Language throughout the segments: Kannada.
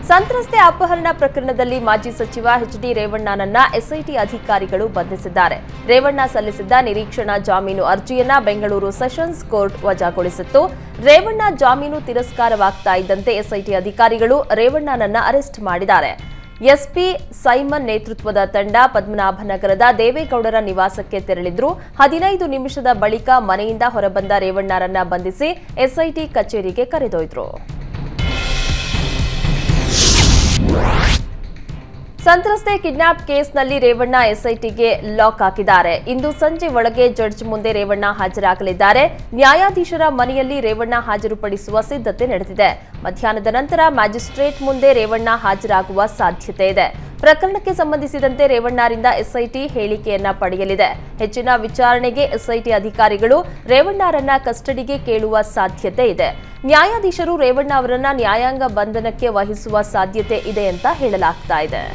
ಸಂತ್ರಸ್ತೆ ಅಪಹರಣ ಪ್ರಕರಣದಲ್ಲಿ ಮಾಜಿ ಸಚಿವ ಎಚ್ ಡಿ ರೇವಣ್ಣನನ್ನ ಎಸ್ಐಟಿ ಅಧಿಕಾರಿಗಳು ಬಂಧಿಸಿದ್ದಾರೆ ರೇವಣ್ಣ ಸಲ್ಲಿಸಿದ್ದ ನಿರೀಕ್ಷಣಾ ಜಾಮೀನು ಅರ್ಜಿಯನ್ನ ಬೆಂಗಳೂರು ಸೆಷನ್ಸ್ ಕೋರ್ಟ್ ವಜಾಗೊಳಿಸಿತ್ತು ರೇವಣ್ಣ ಜಾಮೀನು ತಿರಸ್ಕಾರವಾಗ್ತಾ ಇದ್ದಂತೆ ಎಸ್ಐಟಿ ಅಧಿಕಾರಿಗಳು ರೇವಣ್ಣನನ್ನ ಅರೆಸ್ಟ್ ಮಾಡಿದ್ದಾರೆ ಎಸ್ಪಿ ಸೈಮನ್ ನೇತೃತ್ವದ ತಂಡ ಪದ್ಮನಾಭನಗರದ ದೇವೇಗೌಡರ ನಿವಾಸಕ್ಕೆ ತೆರಳಿದ್ರು ಹದಿನೈದು ನಿಮಿಷದ ಬಳಿಕ ಮನೆಯಿಂದ ಹೊರಬಂದ ರೇವಣ್ಣರನ್ನ ಬಂಧಿಸಿ ಎಸ್ಐಟಿ ಕಚೇರಿಗೆ ಕರೆದೊಯ್ದ್ರು ಸಂತ್ರಸ್ತೆ ಕಿಡ್ನಾಪ್ ಕೇಸ್ನಲ್ಲಿ ರೇವಣ್ಣ ಎಸ್ಐಟಿಗೆ ಲಾಕ್ ಹಾಕಿದ್ದಾರೆ ಇಂದು ಸಂಜೆ ಒಳಗೆ ಜಡ್ಜ್ ಮುಂದೆ ರೇವಣ್ಣ ಹಾಜರಾಗಲಿದ್ದಾರೆ ನ್ಯಾಯಾಧೀಶರ ಮನೆಯಲ್ಲಿ ರೇವಣ್ಣ ಹಾಜರುಪಡಿಸುವ ಸಿದ್ಧತೆ ನಡೆದಿದೆ ಮಧ್ಯಾಹ್ನದ ನಂತರ ಮ್ಯಾಜಿಸ್ಟ್ರೇಟ್ ಮುಂದೆ ರೇವಣ್ಣ ಹಾಜರಾಗುವ ಸಾಧ್ಯತೆ ಇದೆ ಪ್ರಕರಣಕ್ಕೆ ಸಂಬಂಧಿಸಿದಂತೆ ರೇವಣ್ಣರಿಂದ ಎಸ್ಐಟಿ ಹೇಳಿಕೆಯನ್ನ ಪಡೆಯಲಿದೆ ಹೆಚ್ಚಿನ ವಿಚಾರಣೆಗೆ ಎಸ್ಐಟಿ ಅಧಿಕಾರಿಗಳು ರೇವಣ್ಣರನ್ನ ಕಸ್ಟಡಿಗೆ ಕೇಳುವ ಸಾಧ್ಯತೆ ಇದೆ ನ್ಯಾಯಾಧೀಶರು ರೇವಣ್ಣ ಅವರನ್ನ ನ್ಯಾಯಾಂಗ ಬಂಧನಕ್ಕೆ ವಹಿಸುವ ಸಾಧ್ಯತೆ ಇದೆ ಅಂತ ಹೇಳಲಾಗ್ತಾ ಇದೆ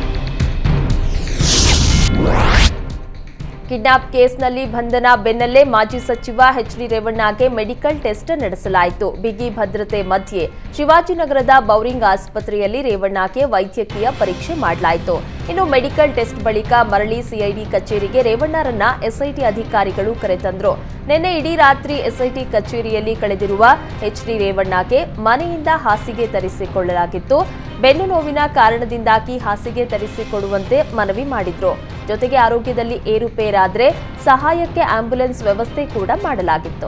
ಕಿಡ್ನಾಪ್ ಕೇಸ್ನಲ್ಲಿ ಬಂಧನ ಬೆನ್ನಲ್ಲೇ ಮಾಜಿ ಸಚಿವ ಎಚ್ ಡಿ ರೇವಣ್ಣಗೆ ಮೆಡಿಕಲ್ ಟೆಸ್ಟ್ ನಡೆಸಲಾಯಿತು ಬಿಗಿ ಭದ್ರತೆ ಮಧ್ಯೆ ಶಿವಾಜಿನಗರದ ಬೌರಿಂಗ್ ಆಸ್ಪತ್ರೆಯಲ್ಲಿ ರೇವಣ್ಣಗೆ ವೈದ್ಯಕೀಯ ಪರೀಕ್ಷೆ ಮಾಡಲಾಯಿತು ಇನ್ನು ಮೆಡಿಕಲ್ ಟೆಸ್ಟ್ ಬಳಿಕ ಮರಳಿ ಸಿಐಡಿ ಕಚೇರಿಗೆ ರೇವಣ್ಣರನ್ನ ಎಸ್ಐಟಿ ಅಧಿಕಾರಿಗಳು ಕರೆತಂದ್ರು ನಿನ್ನೆ ಇಡೀ ರಾತ್ರಿ ಎಸ್ಐಟಿ ಕಚೇರಿಯಲ್ಲಿ ಕಳೆದಿರುವ ಎಚ್ ಡಿ ರೇವಣ್ಣಗೆ ಮನೆಯಿಂದ ಹಾಸಿಗೆ ತರಿಸಿಕೊಳ್ಳಲಾಗಿತ್ತು ಬೆನ್ನು ನೋವಿನ ಕಾರಣದಿಂದಾಗಿ ಹಾಸಿಗೆ ತರಿಸಿಕೊಡುವಂತೆ ಮನವಿ ಮಾಡಿದ್ರು ಜೊತೆಗೆ ಆರೋಗ್ಯದಲ್ಲಿ ಏರುಪೇರಾದ್ರೆ ಸಹಾಯಕ್ಕೆ ಆಂಬ್ಯುಲೆನ್ಸ್ ವ್ಯವಸ್ಥೆ ಕೂಡ ಮಾಡಲಾಗಿತ್ತು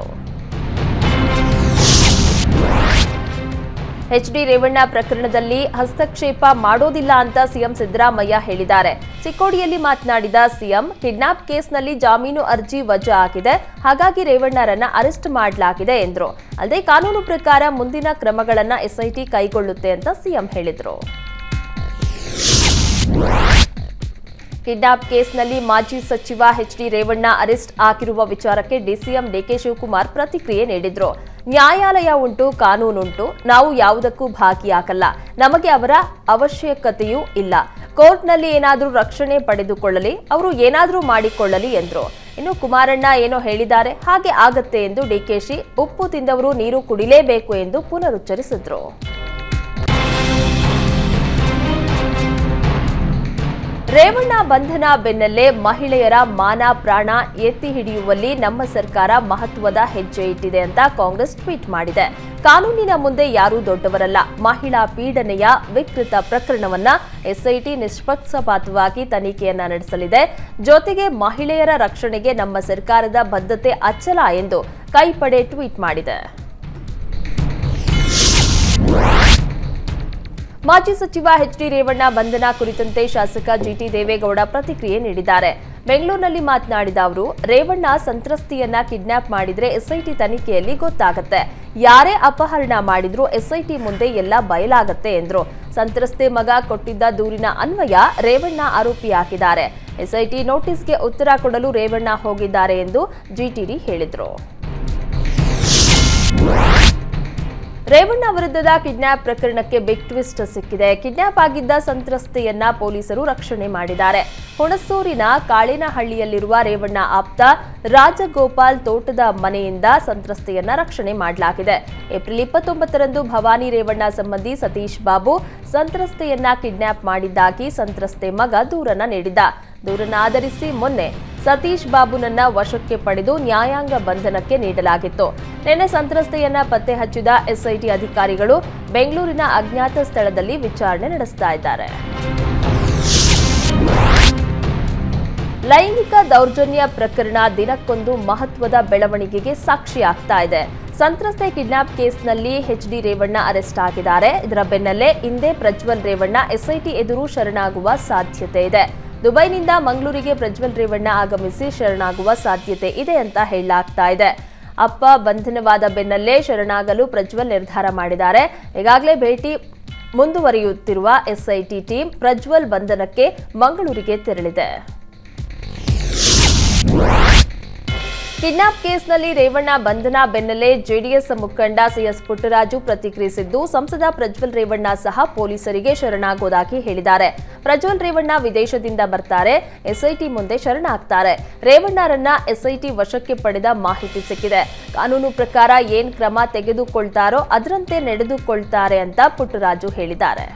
ಎಚ್ ಡಿ ರೇವಣ್ಣ ಪ್ರಕರಣದಲ್ಲಿ ಹಸ್ತಕ್ಷೇಪ ಮಾಡೋದಿಲ್ಲ ಅಂತ ಸಿಎಂ ಸಿದ್ದರಾಮಯ್ಯ ಹೇಳಿದ್ದಾರೆ ಚಿಕ್ಕೋಡಿಯಲ್ಲಿ ಮಾತನಾಡಿದ ಸಿಎಂ ಕಿಡ್ನಾಪ್ ಕೇಸ್ನಲ್ಲಿ ಜಾಮೀನು ಅರ್ಜಿ ವಜಾ ಆಗಿದೆ ಹಾಗಾಗಿ ರೇವಣ್ಣರನ್ನ ಅರೆಸ್ಟ್ ಮಾಡಲಾಗಿದೆ ಎಂದರು ಅಲ್ಲದೆ ಕಾನೂನು ಪ್ರಕಾರ ಮುಂದಿನ ಕ್ರಮಗಳನ್ನ ಎಸ್ಐಟಿ ಕೈಗೊಳ್ಳುತ್ತೆ ಅಂತ ಸಿಎಂ ಹೇಳಿದರು ಕಿಡ್ನಾಪ್ ಕೇಸ್ನಲ್ಲಿ ಮಾಜಿ ಸಚಿವ ಎಚ್ ಡಿ ರೇವಣ್ಣ ಅರೆಸ್ಟ್ ಆಗಿರುವ ವಿಚಾರಕ್ಕೆ ಡಿಸಿಎಂ ಡಿಕೆ ಶಿವಕುಮಾರ್ ಪ್ರತಿಕ್ರಿಯೆ ನೀಡಿದ್ರು ನ್ಯಾಯಾಲಯ ಉಂಟು ಕಾನೂನುಂಟು ನಾವು ಯಾವುದಕ್ಕೂ ಭಾಗಿಯಾಗಲ್ಲ ನಮಗೆ ಅವರ ಅವಶ್ಯಕತೆಯೂ ಇಲ್ಲ ಕೋರ್ಟ್ನಲ್ಲಿ ಏನಾದರೂ ರಕ್ಷಣೆ ಪಡೆದುಕೊಳ್ಳಲಿ ಅವರು ಏನಾದರೂ ಮಾಡಿಕೊಳ್ಳಲಿ ಎಂದ್ರು ಇನ್ನು ಕುಮಾರಣ್ಣ ಏನೋ ಹೇಳಿದ್ದಾರೆ ಹಾಗೆ ಆಗತ್ತೆ ಎಂದು ಡಿಕೆಶಿ ಉಪ್ಪು ತಿಂದವರು ನೀರು ಕುಡಿಲೇಬೇಕು ಎಂದು ಪುನರುಚ್ಚರಿಸಿದ್ರು ರೇವಣ್ಣ ಬಂಧನ ಬೆನ್ನಲ್ಲೇ ಮಹಿಳೆಯರ ಮಾನ ಪ್ರಾಣ ಎತ್ತಿ ಹಿಡಿಯುವಲ್ಲಿ ನಮ್ಮ ಸರ್ಕಾರ ಮಹತ್ವದ ಹೆಜ್ಜೆ ಇಟ್ಟಿದೆ ಅಂತ ಕಾಂಗ್ರೆಸ್ ಟ್ವೀಟ್ ಮಾಡಿದೆ ಕಾನೂನಿನ ಮುಂದೆ ಯಾರೂ ದೊಡ್ಡವರಲ್ಲ ಮಹಿಳಾ ಪೀಡನೆಯ ವಿಕೃತ ಪ್ರಕರಣವನ್ನ ಎಸ್ಐಟಿ ನಿಷ್ಪಕ್ಷಪಾತವಾಗಿ ತನಿಖೆಯನ್ನ ನಡೆಸಲಿದೆ ಜೊತೆಗೆ ಮಹಿಳೆಯರ ರಕ್ಷಣೆಗೆ ನಮ್ಮ ಸರ್ಕಾರದ ಬದ್ಧತೆ ಅಚ್ಚಲ ಎಂದು ಕೈಪಡೆ ಟ್ವೀಟ್ ಮಾಡಿದೆ ಮಾಜಿ ಸಚಿವ ಎಚ್ ಡಿ ರೇವಣ್ಣ ಬಂಧನ ಕುರಿತಂತೆ ಶಾಸಕ ಜಿಟಿ ದೇವೇಗೌಡ ಪ್ರತಿಕ್ರಿಯೆ ನೀಡಿದ್ದಾರೆ ಬೆಂಗಳೂರಿನಲ್ಲಿ ಮಾತನಾಡಿದ ಅವರು ರೇವಣ್ಣ ಸಂತ್ರಸ್ತಿಯನ್ನ ಕಿಡ್ನಾಪ್ ಮಾಡಿದ್ರೆ ಎಸ್ಐಟಿ ತನಿಖೆಯಲ್ಲಿ ಗೊತ್ತಾಗತ್ತೆ ಯಾರೇ ಅಪಹರಣ ಮಾಡಿದ್ರೂ ಎಸ್ಐಟಿ ಮುಂದೆ ಎಲ್ಲ ಬಯಲಾಗತ್ತೆ ಎಂದ್ರು ಸಂತ್ರಸ್ತೆ ಮಗ ಕೊಟ್ಟಿದ್ದ ದೂರಿನ ಅನ್ವಯ ರೇವಣ್ಣ ಆರೋಪಿಯಾಗಿದ್ದಾರೆ ಎಸ್ಐಟಿ ನೋಟಿಸ್ಗೆ ಉತ್ತರ ಕೊಡಲು ರೇವಣ್ಣ ಹೋಗಿದ್ದಾರೆ ಎಂದು ಜಿಟಿಡಿ ಹೇಳಿದರು ರೇವಣ್ಣ ವಿರುದ್ಧದ ಕಿಡ್ನಾಪ್ ಪ್ರಕರಣಕ್ಕೆ ಬಿಗ್ ಟ್ವಿಸ್ಟ್ ಸಿಕ್ಕಿದೆ ಕಿಡ್ನಾಪ್ ಆಗಿದ್ದ ಸಂತ್ರಸ್ತೆಯನ್ನ ಪೊಲೀಸರು ರಕ್ಷಣೆ ಮಾಡಿದ್ದಾರೆ ಹುಣಸೂರಿನ ಕಾಳಿನಹಳ್ಳಿಯಲ್ಲಿರುವ ರೇವಣ್ಣ ಆಪ್ತ ರಾಜಗೋಪಾಲ್ ತೋಟದ ಮನೆಯಿಂದ ಸಂತ್ರಸ್ತೆಯನ್ನ ರಕ್ಷಣೆ ಮಾಡಲಾಗಿದೆ ಏಪ್ರಿಲ್ ಇಪ್ಪತ್ತೊಂಬತ್ತರಂದು ಭವಾನಿ ರೇವಣ್ಣ ಸಂಬಂಧಿ ಸತೀಶ್ ಬಾಬು ಸಂತ್ರಸ್ತೆಯನ್ನ ಕಿಡ್ನಾಪ್ ಮಾಡಿದ್ದಾಗಿ ಸಂತ್ರಸ್ತೆ ಮಗ ದೂರನ್ನ ನೀಡಿದ್ದ ದೂರನ್ನ ಆಧರಿಸಿ ಮೊನ್ನೆ ಸತೀಶ್ ಬಾಬುನನ್ನ ವಶಕ್ಕೆ ಪಡೆದು ನ್ಯಾಯಾಂಗ ಬಂಧನಕ್ಕೆ ನೀಡಲಾಗಿತ್ತು ನಿನ್ನೆ ಸಂತ್ರಸ್ತೆಯನ್ನ ಪತ್ತೆ ಹಚ್ಚಿದ ಎಸ್ಐಟಿ ಅಧಿಕಾರಿಗಳು ಬೆಂಗಳೂರಿನ ಅಜ್ಞಾತ ಸ್ಥಳದಲ್ಲಿ ವಿಚಾರಣೆ ನಡೆಸ್ತಾ ಇದ್ದಾರೆ ಲೈಂಗಿಕ ದೌರ್ಜನ್ಯ ಪ್ರಕರಣ ದಿನಕ್ಕೊಂದು ಮಹತ್ವದ ಬೆಳವಣಿಗೆಗೆ ಸಾಕ್ಷಿಯಾಗ್ತಾ ಇದೆ ಸಂತ್ರಸ್ತೆ ಕಿಡ್ನಾಪ್ ಕೇಸ್ನಲ್ಲಿ ಎಚ್ ಡಿ ರೇವಣ್ಣ ಅರೆಸ್ಟ್ ಆಗಿದ್ದಾರೆ ಇದರ ಬೆನ್ನಲ್ಲೇ ಇಂದೇ ಪ್ರಜ್ವಲ್ ರೇವಣ್ಣ ಎಸ್ಐಟಿ ಎದುರು ಶರಣಾಗುವ ಸಾಧ್ಯತೆ ಇದೆ ದುಬೈನಿಂದ ಮಂಗಳೂರಿಗೆ ಪ್ರಜ್ವಲ್ ರೇವಣ್ಣ ಆಗಮಿಸಿ ಶರಣಾಗುವ ಸಾಧ್ಯತೆ ಇದೆ ಅಂತ ಹೇಳಲಾಗ್ತಾ ಇದೆ ಅಪ್ಪ ಬಂಧನವಾದ ಬೆನ್ನಲ್ಲೇ ಶರಣಾಗಲು ಪ್ರಜ್ವಲ್ ನಿರ್ಧಾರ ಮಾಡಿದ್ದಾರೆ ಈಗಾಗಲೇ ಭೇಟಿ ಮುಂದುವರಿಯುತ್ತಿರುವ ಎಸ್ಐಟಿ ಟೀಮ್ ಪ್ರಜ್ವಲ್ ಬಂಧನಕ್ಕೆ ಮಂಗಳೂರಿಗೆ ತೆರಳಿದೆ ಕಿಡ್ನಾಪ್ ಕೇಸ್ನಲ್ಲಿ ರೇವಣ್ಣ ಬಂಧನ ಬೆನ್ನಲ್ಲೇ ಜೆಡಿಎಸ್ ಮುಖಂಡ ಸಿಎಸ್ ಪುಟ್ಟರಾಜು ಪ್ರತಿಕ್ರಿಯಿಸಿದ್ದು ಸಂಸದ ಪ್ರಜ್ವಲ್ ರೇವಣ್ಣ ಸಹ ಪೊಲೀಸರಿಗೆ ಶರಣಾಗೋದಾಗಿ ಹೇಳಿದ್ದಾರೆ ಪ್ರಜ್ವಲ್ ರೇವಣ್ಣ ವಿದೇಶದಿಂದ ಬರ್ತಾರೆ ಎಸ್ಐಟಿ ಮುಂದೆ ಶರಣಾಗ್ತಾರೆ ರೇವಣ್ಣರನ್ನ ಎಸ್ಐಟಿ ವಶಕ್ಕೆ ಪಡೆದ ಮಾಹಿತಿ ಸಿಕ್ಕಿದೆ ಕಾನೂನು ಪ್ರಕಾರ ಏನ್ ಕ್ರಮ ತೆಗೆದುಕೊಳ್ತಾರೋ ಅದರಂತೆ ನಡೆದುಕೊಳ್ತಾರೆ ಅಂತ ಪುಟ್ಟರಾಜು ಹೇಳಿದ್ದಾರೆ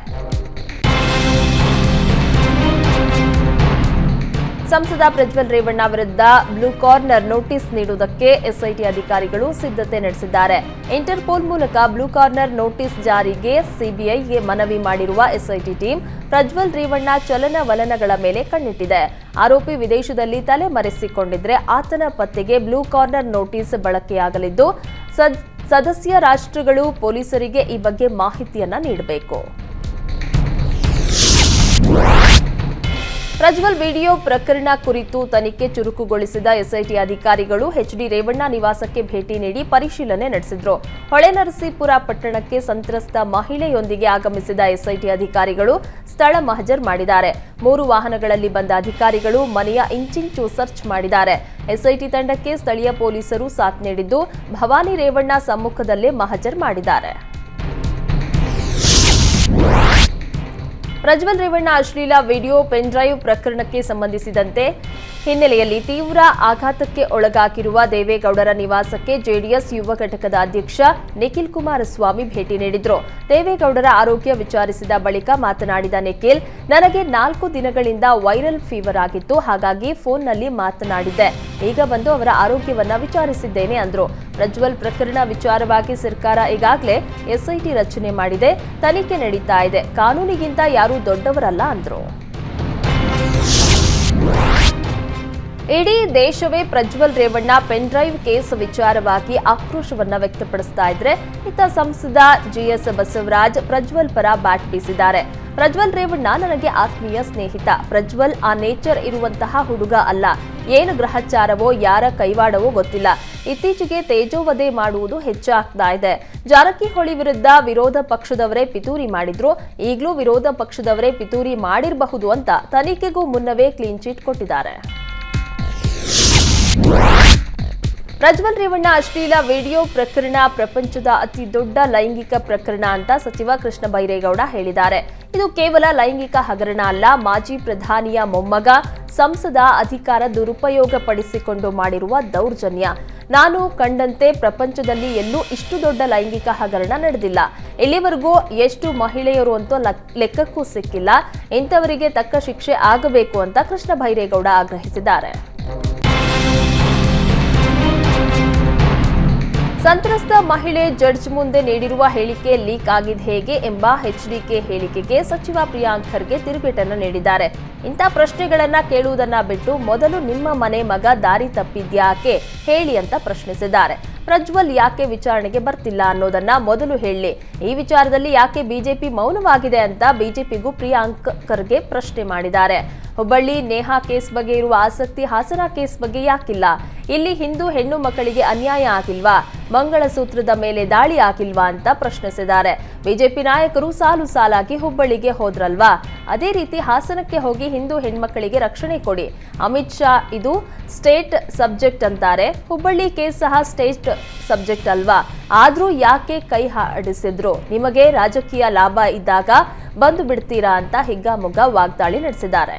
ಸಂಸದ ಪ್ರಜ್ವಲ್ ರೇವಣ್ಣ ವಿರುದ್ಧ ಬ್ಲೂ ಕಾರ್ನರ್ ನೋಟಿಸ್ ನೀಡುವುದಕ್ಕೆ ಎಸ್ಐಟಿ ಅಧಿಕಾರಿಗಳು ಸಿದ್ಧತೆ ನಡೆಸಿದ್ದಾರೆ ಇಂಟರ್ಪೋಲ್ ಮೂಲಕ ಬ್ಲೂ ಕಾರ್ನರ್ ನೋಟಿಸ್ ಜಾರಿಗೆ ಸಿಬಿಐಗೆ ಮನವಿ ಮಾಡಿರುವ ಎಸ್ಐಟಿ ಟೀಮ್ ಪ್ರಜ್ವಲ್ ರೇವಣ್ಣ ಚಲನವಲನಗಳ ಮೇಲೆ ಕಣ್ಣಿಟ್ಟಿದೆ ಆರೋಪಿ ವಿದೇಶದಲ್ಲಿ ತಲೆಮರೆಸಿಕೊಂಡಿದ್ರೆ ಆತನ ಪತ್ತೆಗೆ ಬ್ಲೂ ಕಾರ್ನರ್ ನೋಟಿಸ್ ಬಳಕೆಯಾಗಲಿದ್ದು ಸದ್- ಸದಸ್ಯ ರಾಷ್ಟ್ರಗಳು ಪೊಲೀಸರಿಗೆ ಈ ಬಗ್ಗೆ ಮಾಹಿತಿಯನ್ನ ನೀಡಬೇಕು ಪ್ರಜ್ವಲ್ ವಿಡಿಯೋ ಪ್ರಕರಣ ಕುರಿತು ತನಿಖೆ ಚುರುಕುಗೊಳಿಸಿದ ಎಸ್ಐಟಿ ಅಧಿಕಾರಿಗಳು ಎಚ್ಡಿ ರೇವಣ್ಣ ನಿವಾಸಕ್ಕೆ ಭೇಟಿ ನೀಡಿ ಪರಿಶೀಲನೆ ನಡೆಸಿದ್ರು ಹೊಳೆನರಸೀಪುರ ಪಟ್ಟಣಕ್ಕೆ ಸಂತ್ರಸ್ತ ಮಹಿಳೆಯೊಂದಿಗೆ ಆಗಮಿಸಿದ ಎಸ್ಐಟಿ ಅಧಿಕಾರಿಗಳು ಸ್ಥಳ ಮಹಜರ್ ಮಾಡಿದ್ದಾರೆ ಮೂರು ವಾಹನಗಳಲ್ಲಿ ಬಂದ ಅಧಿಕಾರಿಗಳು ಮನೆಯ ಇಂಚಿಂಚು ಸರ್ಚ್ ಮಾಡಿದ್ದಾರೆ ಎಸ್ಐಟಿ ತಂಡಕ್ಕೆ ಸ್ಥಳೀಯ ಪೊಲೀಸರು ಸಾಥ್ ನೀಡಿದ್ದು ಭವಾನಿ ರೇವಣ್ಣ ಸಮ್ಮುಖದಲ್ಲೇ ಮಹಜರ್ ಮಾಡಿದ್ದಾರೆ ಪ್ರಜ್ವಲ್ ರೇವಣ್ಣ ಅಶ್ಲೀಲ ವಿಡಿಯೋ ಪೆನ್ಡ್ರೈವ್ ಪ್ರಕರಣಕ್ಕೆ ಸಂಬಂಧಿಸಿದಂತೆ ಹಿನ್ನೆಲೆಯಲ್ಲಿ ತೀವ್ರ ಆಘಾತಕ್ಕೆ ಒಳಗಾಗಿರುವ ದೇವೇಗೌಡರ ನಿವಾಸಕ್ಕೆ ಜೆಡಿಎಸ್ ಯುವ ಘಟಕದ ಅಧ್ಯಕ್ಷ ನಿಖಿಲ್ ಕುಮಾರಸ್ವಾಮಿ ಭೇಟಿ ನೀಡಿದ್ರು ದೇವೇಗೌಡರ ಆರೋಗ್ಯ ವಿಚಾರಿಸಿದ ಬಳಿಕ ಮಾತನಾಡಿದ ನಿಖಿಲ್ ನನಗೆ ನಾಲ್ಕು ದಿನಗಳಿಂದ ವೈರಲ್ ಫೀವರ್ ಆಗಿತ್ತು ಹಾಗಾಗಿ ಫೋನ್ನಲ್ಲಿ ಮಾತನಾಡಿದ್ದೆ ಈಗ ಬಂದು ಅವರ ಆರೋಗ್ಯವನ್ನ ವಿಚಾರಿಸಿದ್ದೇನೆ ಅಂದ್ರು ಪ್ರಜ್ವಲ್ ಪ್ರಕರಣ ವಿಚಾರವಾಗಿ ಸರ್ಕಾರ ಈಗಾಗಲೇ ಎಸ್ಐಟಿ ರಚನೆ ಮಾಡಿದೆ ತನಿಖೆ ನಡೀತಾ ಇದೆ ಕಾನೂನಿಗಿಂತ ಯಾರೂ ದೊಡ್ಡವರಲ್ಲ ಅಂದ್ರು ಇಡೀ ದೇಶವೇ ಪ್ರಜ್ವಲ್ ರೇವಣ್ಣ ಪೆನ್ಡ್ರೈವ್ ಕೇಸ್ ವಿಚಾರವಾಗಿ ಆಕ್ರೋಶವನ್ನ ವ್ಯಕ್ತಪಡಿಸ್ತಾ ಇದ್ರೆ ಇತ್ತ ಸಂಸದ ಜಿಎಸ್ ಬಸವರಾಜ್ ಪ್ರಜ್ವಲ್ ಪರ ಬ್ಯಾಟ್ ಬೀಸಿದ್ದಾರೆ ಪ್ರಜ್ವಲ್ ರೇವಣ್ಣ ನನಗೆ ಆತ್ಮೀಯ ಸ್ನೇಹಿತ ಪ್ರಜ್ವಲ್ ಆ ನೇಚರ್ ಇರುವಂತಹ ಹುಡುಗ ಅಲ್ಲ ಏನು ಗ್ರಹಚಾರವೋ ಯಾರ ಕೈವಾಡವೋ ಗೊತ್ತಿಲ್ಲ ಇತ್ತೀಚೆಗೆ ತೇಜೋವಧೆ ಮಾಡುವುದು ಹೆಚ್ಚಾಗ್ತಾ ಇದೆ ಜಾರಕಿಹೊಳಿ ವಿರುದ್ಧ ವಿರೋಧ ಪಕ್ಷದವರೇ ಪಿತೂರಿ ಮಾಡಿದ್ರು ಈಗಲೂ ವಿರೋಧ ಪಕ್ಷದವರೇ ಪಿತೂರಿ ಮಾಡಿರಬಹುದು ಅಂತ ತನಿಖೆಗೂ ಮುನ್ನವೇ ಕ್ಲೀನ್ ಚಿಟ್ ಕೊಟ್ಟಿದ್ದಾರೆ ಪ್ರಜ್ವಲ್ ರೇವಣ್ಣ ಅಶ್ಲೀಲ ವಿಡಿಯೋ ಪ್ರಕರಣ ಪ್ರಪಂಚದ ಅತಿ ದೊಡ್ಡ ಲೈಂಗಿಕ ಪ್ರಕರಣ ಅಂತ ಸಚಿವ ಕೃಷ್ಣ ಬೈರೇಗೌಡ ಹೇಳಿದ್ದಾರೆ ಇದು ಕೇವಲ ಲೈಂಗಿಕ ಹಗರಣ ಅಲ್ಲ ಮಾಜಿ ಪ್ರಧಾನಿಯ ಮೊಮ್ಮಗ ಸಂಸದ ಅಧಿಕಾರ ದುರುಪಯೋಗ ಪಡಿಸಿಕೊಂಡು ಮಾಡಿರುವ ದೌರ್ಜನ್ಯ ನಾನು ಕಂಡಂತೆ ಪ್ರಪಂಚದಲ್ಲಿ ಎಲ್ಲೂ ಇಷ್ಟು ದೊಡ್ಡ ಲೈಂಗಿಕ ಹಗರಣ ನಡೆದಿಲ್ಲ ಇಲ್ಲಿವರೆಗೂ ಎಷ್ಟು ಮಹಿಳೆಯರು ಅಂತೂ ಲಕ್- ಲೆಕ್ಕಕ್ಕೂ ಸಿಕ್ಕಿಲ್ಲ ಇಂಥವರಿಗೆ ತಕ್ಕ ಶಿಕ್ಷೆ ಆಗಬೇಕು ಅಂತ ಕೃಷ್ಣ ಬೈರೇಗೌಡ ಆಗ್ರಹಿಸಿದ್ದಾರೆ ಸಂತ್ರಸ್ತ ಮಹಿಳೆ ಜಡ್ಜ್ ಮುಂದೆ ನೀಡಿರುವ ಹೇಳಿಕೆ ಲೀಕ್ ಆಗಿದ್ ಹೇಗೆ ಎಂಬ ಎಚ್ಡಿಕೆ ಹೇಳಿಕೆಗೆ ಸಚಿವ ಪ್ರಿಯಾಂಕ್ ಖರ್ಗೆ ತಿರುಗೇಟನ್ನು ನೀಡಿದ್ದಾರೆ ಇಂಥ ಪ್ರಶ್ನೆಗಳನ್ನ ಕೇಳುವುದನ್ನ ಬಿಟ್ಟು ಮೊದಲು ನಿಮ್ಮ ಮನೆ ಮಗ ದಾರಿ ತಪ್ಪಿದ್ಯಾಕೆ ಹೇಳಿ ಅಂತ ಪ್ರಶ್ನಿಸಿದ್ದಾರೆ ಪ್ರಜ್ವಲ್ ಯಾಕೆ ವಿಚಾರಣೆಗೆ ಬರ್ತಿಲ್ಲ ಅನ್ನೋದನ್ನ ಮೊದಲು ಹೇಳಿ ಈ ವಿಚಾರದಲ್ಲಿ ಯಾಕೆ ಬಿಜೆಪಿ ಮೌನವಾಗಿದೆ ಅಂತ ಬಿಜೆಪಿಗೂ ಪ್ರಿಯಾಂಕ್ ಖರ್ಗೆ ಪ್ರಶ್ನೆ ಮಾಡಿದ್ದಾರೆ ಹುಬ್ಬಳ್ಳಿ ನೇಹಾ ಕೇಸ್ ಬಗ್ಗೆ ಇರುವ ಆಸಕ್ತಿ ಹಾಸನ ಕೇಸ್ ಬಗ್ಗೆ ಯಾಕಿಲ್ಲ ಇಲ್ಲಿ ಹಿಂದೂ ಹೆಣ್ಣು ಮಕ್ಕಳಿಗೆ ಅನ್ಯಾಯ ಆಗಿಲ್ವಾ ಮಂಗಳಸೂತ್ರದ ಮೇಲೆ ದಾಳಿ ಆಗಿಲ್ವಾ ಅಂತ ಪ್ರಶ್ನಿಸಿದ್ದಾರೆ ಬಿಜೆಪಿ ನಾಯಕರು ಸಾಲು ಸಾಲಾಗಿ ಹುಬ್ಬಳ್ಳಿಗೆ ಹೋದ್ರಲ್ವಾ ಅದೇ ರೀತಿ ಹಾಸನಕ್ಕೆ ಹೋಗಿ ಹಿಂದೂ ಹೆಣ್ಮಕ್ಕಳಿಗೆ ರಕ್ಷಣೆ ಕೊಡಿ ಅಮಿತ್ ಶಾ ಇದು ಸ್ಟೇಟ್ ಸಬ್ಜೆಕ್ಟ್ ಅಂತಾರೆ ಹುಬ್ಬಳ್ಳಿ ಕೇಸ್ ಸಹ ಸ್ಟೇಟ್ ಸಬ್ಜೆಕ್ಟ್ ಅಲ್ವಾ ಆದ್ರೂ ಯಾಕೆ ಕೈ ಹಾಡಿಸಿದ್ರು ನಿಮಗೆ ರಾಜಕೀಯ ಲಾಭ ಇದ್ದಾಗ ಬಂದು ಬಿಡ್ತೀರಾ ಅಂತ ಹಿಗ್ಗಾಮುಗ್ಗಾ ವಾಗ್ದಾಳಿ ನಡೆಸಿದ್ದಾರೆ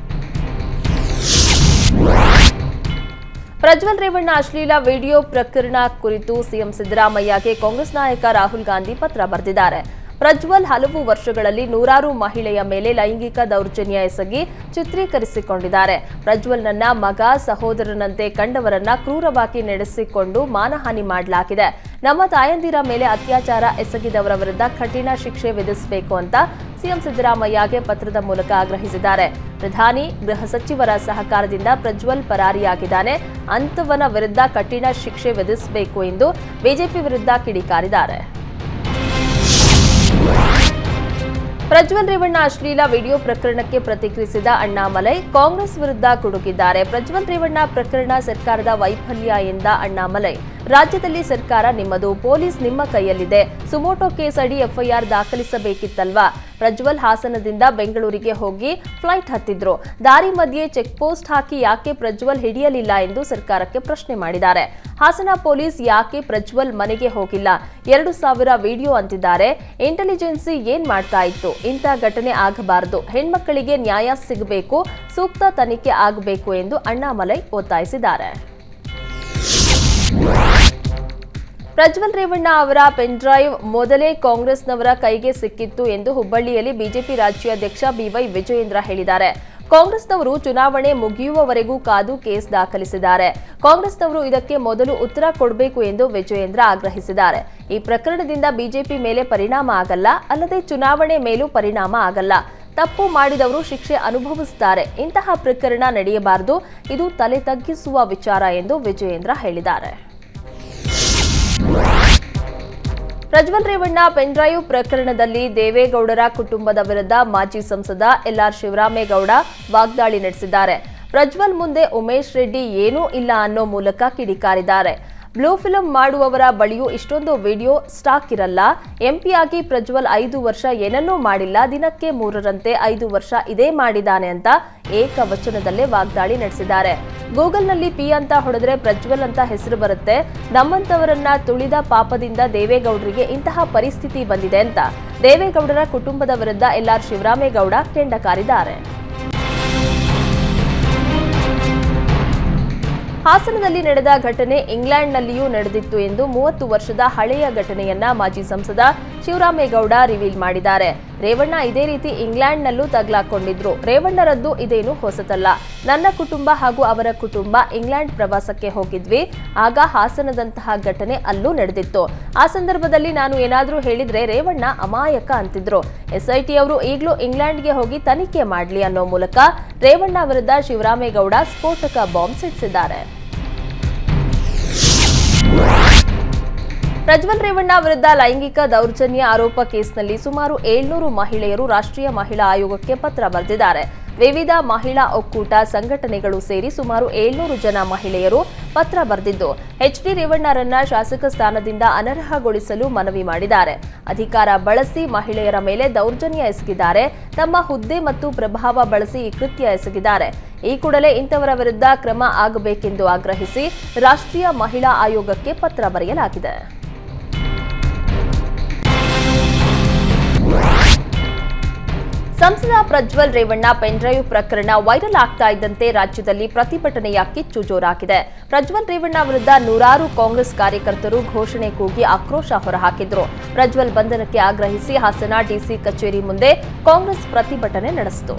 ಪ್ರಜ್ವಲ್ ರೇವಣ್ಣ ಅಶ್ಲೀಲ ವಿಡಿಯೋ ಪ್ರಕರಣ ಕುರಿತು ಸಿಎಂ ಸಿದ್ದರಾಮಯ್ಯಗೆ ಕಾಂಗ್ರೆಸ್ ನಾಯಕ ರಾಹುಲ್ ಗಾಂಧಿ ಪತ್ರ ಬರೆದಿದ್ದಾರೆ ಪ್ರಜ್ವಲ್ ಹಲವು ವರ್ಷಗಳಲ್ಲಿ ನೂರಾರು ಮಹಿಳೆಯ ಮೇಲೆ ಲೈಂಗಿಕ ದೌರ್ಜನ್ಯ ಎಸಗಿ ಚಿತ್ರೀಕರಿಸಿಕೊಂಡಿದ್ದಾರೆ ಪ್ರಜ್ವಲ್ ನನ್ನ ಮಗ ಸಹೋದರನಂತೆ ಕಂಡವರನ್ನ ಕ್ರೂರವಾಗಿ ನಡೆಸಿಕೊಂಡು ಮಾನಹಾನಿ ಮಾಡಲಾಗಿದೆ ನಮ್ಮ ತಾಯಂದಿರ ಮೇಲೆ ಅತ್ಯಾಚಾರ ಎಸಗಿದವರ ವಿರುದ್ಧ ಕಠಿಣ ಶಿಕ್ಷೆ ವಿಧಿಸಬೇಕು ಅಂತ ಸಿಎಂ ಸಿದ್ದರಾಮಯ್ಯಗೆ ಪತ್ರದ ಮೂಲಕ ಆಗ್ರಹಿಸಿದ್ದಾರೆ ಪ್ರಧಾನಿ ಗೃಹ ಸಚಿವರ ಸಹಕಾರದಿಂದ ಪ್ರಜ್ವಲ್ ಪರಾರಿಯಾಗಿದ್ದಾನೆ ಅಂತವನ ವಿರುದ್ಧ ಕಠಿಣ ಶಿಕ್ಷೆ ವಿಧಿಸಬೇಕು ಎಂದು ಬಿಜೆಪಿ ವಿರುದ್ಧ ಕಿಡಿಕಾರಿದ್ದಾರೆ ಪ್ರಜ್ವಲ್ ರೇವಣ್ಣ ಅಶ್ಲೀಲ ವಿಡಿಯೋ ಪ್ರಕರಣಕ್ಕೆ ಪ್ರತಿಕ್ರಿಯಿಸಿದ ಅಣ್ಣಾಮಲೈ ಕಾಂಗ್ರೆಸ್ ವಿರುದ್ಧ ಕುಡುಕಿದ್ದಾರೆ ಪ್ರಜ್ವಲ್ ರೇವಣ್ಣ ಪ್ರಕರಣ ಸರ್ಕಾರದ ವೈಫಲ್ಯ ಎಂದ ಅಣ್ಣಾಮಲೈ ರಾಜ್ಯದಲ್ಲಿ ಸರ್ಕಾರ ನಿಮ್ಮದು ಪೊಲೀಸ್ ನಿಮ್ಮ ಕೈಯಲ್ಲಿದೆ ಸುಮೋಟೋ ಕೇಸ್ ಅಡಿ ಎಫ್ಐಆರ್ ದಾಖಲಿಸಬೇಕಿತ್ತಲ್ವಾ ಪ್ರಜ್ವಲ್ ಹಾಸನದಿಂದ ಬೆಂಗಳೂರಿಗೆ ಹೋಗಿ ಫ್ಲೈಟ್ ಹತ್ತಿದ್ರು ದಾರಿ ಮಧ್ಯೆ ಚೆಕ್ ಪೋಸ್ಟ್ ಹಾಕಿ ಯಾಕೆ ಪ್ರಜ್ವಲ್ ಹಿಡಿಯಲಿಲ್ಲ ಎಂದು ಸರ್ಕಾರಕ್ಕೆ ಪ್ರಶ್ನೆ ಮಾಡಿದ್ದಾರೆ ಹಾಸನ ಪೊಲೀಸ್ ಯಾಕೆ ಪ್ರಜ್ವಲ್ ಮನೆಗೆ ಹೋಗಿಲ್ಲ ಎರಡು ಸಾವಿರ ವಿಡಿಯೋ ಅಂತಿದ್ದಾರೆ ಇಂಟೆಲಿಜೆನ್ಸಿ ಏನ್ ಮಾಡ್ತಾ ಇತ್ತು ಇಂಥ ಘಟನೆ ಆಗಬಾರದು ಹೆಣ್ಮಕ್ಕಳಿಗೆ ನ್ಯಾಯ ಸಿಗಬೇಕು ಸೂಕ್ತ ತನಿಖೆ ಆಗಬೇಕು ಎಂದು ಅಣ್ಣಾಮಲೈ ಒತ್ತಾಯಿಸಿದ್ದಾರೆ ಪ್ರಜ್ವಲ್ ರೇವಣ್ಣ ಅವರ ಪೆನ್ಡ್ರೈವ್ ಮೊದಲೇ ಕಾಂಗ್ರೆಸ್ನವರ ಕೈಗೆ ಸಿಕ್ಕಿತ್ತು ಎಂದು ಹುಬ್ಬಳ್ಳಿಯಲ್ಲಿ ಬಿಜೆಪಿ ರಾಜ್ಯಾಧ್ಯಕ್ಷ ಬಿವೈ ವಿಜಯೇಂದ್ರ ಹೇಳಿದ್ದಾರೆ ಕಾಂಗ್ರೆಸ್ನವರು ಚುನಾವಣೆ ಮುಗಿಯುವವರೆಗೂ ಕಾದು ಕೇಸ್ ದಾಖಲಿಸಿದ್ದಾರೆ ಕಾಂಗ್ರೆಸ್ನವರು ಇದಕ್ಕೆ ಮೊದಲು ಉತ್ತರ ಕೊಡಬೇಕು ಎಂದು ವಿಜಯೇಂದ್ರ ಆಗ್ರಹಿಸಿದ್ದಾರೆ ಈ ಪ್ರಕರಣದಿಂದ ಬಿಜೆಪಿ ಮೇಲೆ ಪರಿಣಾಮ ಆಗಲ್ಲ ಅಲ್ಲದೆ ಚುನಾವಣೆ ಮೇಲೂ ಪರಿಣಾಮ ಆಗಲ್ಲ ತಪ್ಪು ಮಾಡಿದವರು ಶಿಕ್ಷೆ ಅನುಭವಿಸುತ್ತಾರೆ ಇಂತಹ ಪ್ರಕರಣ ನಡೆಯಬಾರದು ಇದು ತಲೆ ತಗ್ಗಿಸುವ ವಿಚಾರ ಎಂದು ವಿಜಯೇಂದ್ರ ಹೇಳಿದ್ದಾರೆ ಪ್ರಜ್ವಲ್ ರೇವಣ್ಣ ಪೆನ್ಡ್ರೈವ್ ಪ್ರಕರಣದಲ್ಲಿ ದೇವೇಗೌಡರ ಕುಟುಂಬದ ವಿರುದ್ಧ ಮಾಜಿ ಸಂಸದ ಎಲ್ಆರ್ ಶಿವರಾಮೇಗೌಡ ವಾಗ್ದಾಳಿ ನಡೆಸಿದ್ದಾರೆ ಪ್ರಜ್ವಲ್ ಮುಂದೆ ಉಮೇಶ್ ರೆಡ್ಡಿ ಏನೂ ಇಲ್ಲ ಅನ್ನೋ ಮೂಲಕ ಕಿಡಿಕಾರಿದ್ದಾರೆ ಬ್ಲೂ ಫಿಲಂ ಮಾಡುವವರ ಬಳಿಯೂ ಇಷ್ಟೊಂದು ವಿಡಿಯೋ ಸ್ಟಾಕ್ ಇರಲ್ಲ ಎಂಪಿಯಾಗಿ ಪ್ರಜ್ವಲ್ ಐದು ವರ್ಷ ಏನನ್ನೂ ಮಾಡಿಲ್ಲ ದಿನಕ್ಕೆ ಮೂರರಂತೆ ಐದು ವರ್ಷ ಇದೇ ಮಾಡಿದಾನೆ ಅಂತ ಏಕವಚನದಲ್ಲೇ ವಾಗ್ದಾಳಿ ನಡೆಸಿದ್ದಾರೆ ಗೂಗಲ್ನಲ್ಲಿ ಪಿ ಅಂತ ಹೊಡೆದ್ರೆ ಪ್ರಜ್ವಲ್ ಅಂತ ಹೆಸರು ಬರುತ್ತೆ ನಮ್ಮಂತವರನ್ನ ತುಳಿದ ಪಾಪದಿಂದ ದೇವೇಗೌಡರಿಗೆ ಇಂತಹ ಪರಿಸ್ಥಿತಿ ಬಂದಿದೆ ಅಂತ ದೇವೇಗೌಡರ ಕುಟುಂಬದ ವಿರುದ್ಧ ಎಲ್ಆರ್ ಶಿವರಾಮೇಗೌಡ ಕೆಂಡ ಕಾರಿದ್ದಾರೆ ಹಾಸನದಲ್ಲಿ ನಡೆದ ಘಟನೆ ಇಂಗ್ಲೆಂಡ್ನಲ್ಲಿಯೂ ನಡೆದಿತ್ತು ಎಂದು ಮೂವತ್ತು ವರ್ಷದ ಹಳೆಯ ಘಟನೆಯನ್ನ ಮಾಜಿ ಸಂಸದ ಶಿವರಾಮೇಗೌಡ ರಿವೀಲ್ ಮಾಡಿದ್ದಾರೆ ರೇವಣ್ಣ ಇದೇ ರೀತಿ ಇಂಗ್ಲೆಂಡ್ನಲ್ಲೂ ತಗ್ಲಾಕೊಂಡಿದ್ರು ರೇವಣ್ಣರದ್ದು ಇದೇನು ಹೊಸತಲ್ಲ ನನ್ನ ಕುಟುಂಬ ಹಾಗೂ ಅವರ ಕುಟುಂಬ ಇಂಗ್ಲೆಂಡ್ ಪ್ರವಾಸಕ್ಕೆ ಹೋಗಿದ್ವಿ ಆಗ ಹಾಸನದಂತಹ ಘಟನೆ ಅಲ್ಲೂ ನಡೆದಿತ್ತು ಆ ಸಂದರ್ಭದಲ್ಲಿ ನಾನು ಏನಾದರೂ ಹೇಳಿದ್ರೆ ರೇವಣ್ಣ ಅಮಾಯಕ ಅಂತಿದ್ರು ಎಸ್ಐಟಿ ಅವರು ಈಗಲೂ ಇಂಗ್ಲೆಂಡ್ಗೆ ಹೋಗಿ ತನಿಖೆ ಮಾಡಲಿ ಅನ್ನೋ ಮೂಲಕ ರೇವಣ್ಣ ವಿರುದ್ಧ ಶಿವರಾಮೇಗೌಡ ಸ್ಫೋಟಕ ಬಾಂಬ್ ಸಿಡಿಸಿದ್ದಾರೆ ಪ್ರಜ್ವಲ್ ರೇವಣ್ಣ ವಿರುದ್ಧ ಲೈಂಗಿಕ ದೌರ್ಜನ್ಯ ಆರೋಪ ಕೇಸ್ನಲ್ಲಿ ಸುಮಾರು ಏಳ್ನೂರು ಮಹಿಳೆಯರು ರಾಷ್ಟ್ರೀಯ ಮಹಿಳಾ ಆಯೋಗಕ್ಕೆ ಪತ್ರ ಬರೆದಿದ್ದಾರೆ ವಿವಿಧ ಮಹಿಳಾ ಒಕ್ಕೂಟ ಸಂಘಟನೆಗಳು ಸೇರಿ ಸುಮಾರು ಏಳ್ನೂರು ಜನ ಮಹಿಳೆಯರು ಪತ್ರ ಬರೆದಿದ್ದು ಎಚ್ ಡಿ ರೇವಣ್ಣರನ್ನ ಶಾಸಕ ಸ್ಥಾನದಿಂದ ಅನರ್ಹಗೊಳಿಸಲು ಮನವಿ ಮಾಡಿದ್ದಾರೆ ಅಧಿಕಾರ ಬಳಸಿ ಮಹಿಳೆಯರ ಮೇಲೆ ದೌರ್ಜನ್ಯ ಎಸಗಿದ್ದಾರೆ ತಮ್ಮ ಹುದ್ದೆ ಮತ್ತು ಪ್ರಭಾವ ಬಳಸಿ ಈ ಕೃತ್ಯ ಎಸಗಿದ್ದಾರೆ ಈ ಕೂಡಲೇ ಇಂಥವರ ವಿರುದ್ಧ ಕ್ರಮ ಆಗಬೇಕೆಂದು ಆಗ್ರಹಿಸಿ ರಾಷ್ಟ್ರೀಯ ಮಹಿಳಾ ಆಯೋಗಕ್ಕೆ ಪತ್ರ ಬರೆಯಲಾಗಿದೆ ಸಂಸದ ಪ್ರಜ್ವಲ್ ರೇವಣ್ಣ ಪೆನ್ಡ್ರೈವ್ ಪ್ರಕರಣ ವೈರಲ್ ಆಗ್ತಾ ಇದ್ದಂತೆ ರಾಜ್ಯದಲ್ಲಿ ಪ್ರತಿಭಟನೆಯ ಕಿಚ್ಚು ಜೋರಾಗಿದೆ ಪ್ರಜ್ವಲ್ ರೇವಣ್ಣ ವಿರುದ್ಧ ನೂರಾರು ಕಾಂಗ್ರೆಸ್ ಕಾರ್ಯಕರ್ತರು ಘೋಷಣೆ ಕೂಗಿ ಆಕ್ರೋಶ ಹೊರಹಾಕಿದ್ರು ಪ್ರಜ್ವಲ್ ಬಂಧನಕ್ಕೆ ಆಗ್ರಹಿಸಿ ಹಾಸನ ಡಿಸಿ ಕಚೇರಿ ಮುಂದೆ ಕಾಂಗ್ರೆಸ್ ಪ್ರತಿಭಟನೆ ನಡೆಸಿತು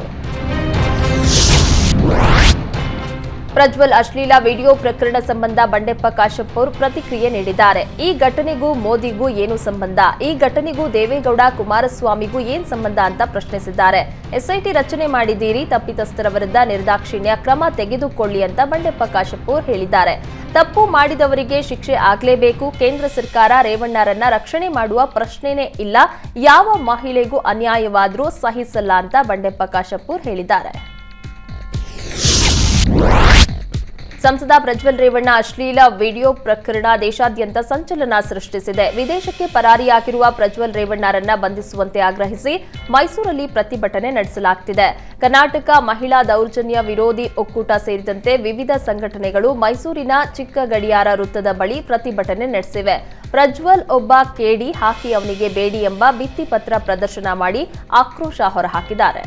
ಪ್ರಜ್ವಲ್ ಅಶ್ಲೀಲ ವಿಡಿಯೋ ಪ್ರಕರಣ ಸಂಬಂಧ ಬಂಡೆಪ್ಪ ಕಾಶಪ್ಪ ಅವರು ಪ್ರತಿಕ್ರಿಯೆ ನೀಡಿದ್ದಾರೆ ಈ ಘಟನೆಗೂ ಮೋದಿಗೂ ಏನು ಸಂಬಂಧ ಈ ಘಟನೆಗೂ ದೇವೇಗೌಡ ಕುಮಾರಸ್ವಾಮಿಗೂ ಏನ್ ಸಂಬಂಧ ಅಂತ ಪ್ರಶ್ನಿಸಿದ್ದಾರೆ ಎಸ್ಐಟಿ ರಚನೆ ಮಾಡಿದ್ದೀರಿ ತಪ್ಪಿತಸ್ಥರ ವಿರುದ್ಧ ನಿರ್ದಾಕ್ಷಿಣ್ಯ ಕ್ರಮ ತೆಗೆದುಕೊಳ್ಳಿ ಅಂತ ಬಂಡೆಪ್ಪ ಕಾಶಪ್ಪ ಅವರು ಹೇಳಿದ್ದಾರೆ ತಪ್ಪು ಮಾಡಿದವರಿಗೆ ಶಿಕ್ಷೆ ಆಗಲೇಬೇಕು ಕೇಂದ್ರ ಸರ್ಕಾರ ರೇವಣ್ಣರನ್ನ ರಕ್ಷಣೆ ಮಾಡುವ ಪ್ರಶ್ನೆನೇ ಇಲ್ಲ ಯಾವ ಮಹಿಳೆಗೂ ಅನ್ಯಾಯವಾದರೂ ಸಹಿಸಲ್ಲ ಅಂತ ಬಂಡೆಪ್ಪ ಕಾಶಪ್ಪ ಅವರು ಹೇಳಿದ್ದಾರೆ ಸಂಸದ ಪ್ರಜ್ವಲ್ ರೇವಣ್ಣ ಅಶ್ಲೀಲ ವಿಡಿಯೋ ಪ್ರಕರಣ ದೇಶಾದ್ಯಂತ ಸಂಚಲನ ಸೃಷ್ಟಿಸಿದೆ ವಿದೇಶಕ್ಕೆ ಪರಾರಿಯಾಗಿರುವ ಪ್ರಜ್ವಲ್ ರೇವಣ್ಣರನ್ನ ಬಂಧಿಸುವಂತೆ ಆಗ್ರಹಿಸಿ ಮೈಸೂರಲ್ಲಿ ಪ್ರತಿಭಟನೆ ನಡೆಸಲಾಗುತ್ತಿದೆ ಕರ್ನಾಟಕ ಮಹಿಳಾ ದೌರ್ಜನ್ಯ ವಿರೋಧಿ ಒಕ್ಕೂಟ ಸೇರಿದಂತೆ ವಿವಿಧ ಸಂಘಟನೆಗಳು ಮೈಸೂರಿನ ಚಿಕ್ಕ ಗಡಿಯಾರ ವೃತ್ತದ ಬಳಿ ಪ್ರತಿಭಟನೆ ನಡೆಸಿವೆ ಪ್ರಜ್ವಲ್ ಒಬ್ಬ ಕೇಡಿ ಹಾಕಿ ಅವನಿಗೆ ಬೇಡಿ ಎಂಬ ಭಿತ್ತಿಪತ್ರ ಪ್ರದರ್ಶನ ಮಾಡಿ ಆಕ್ರೋಶ ಹೊರಹಾಕಿದ್ದಾರೆ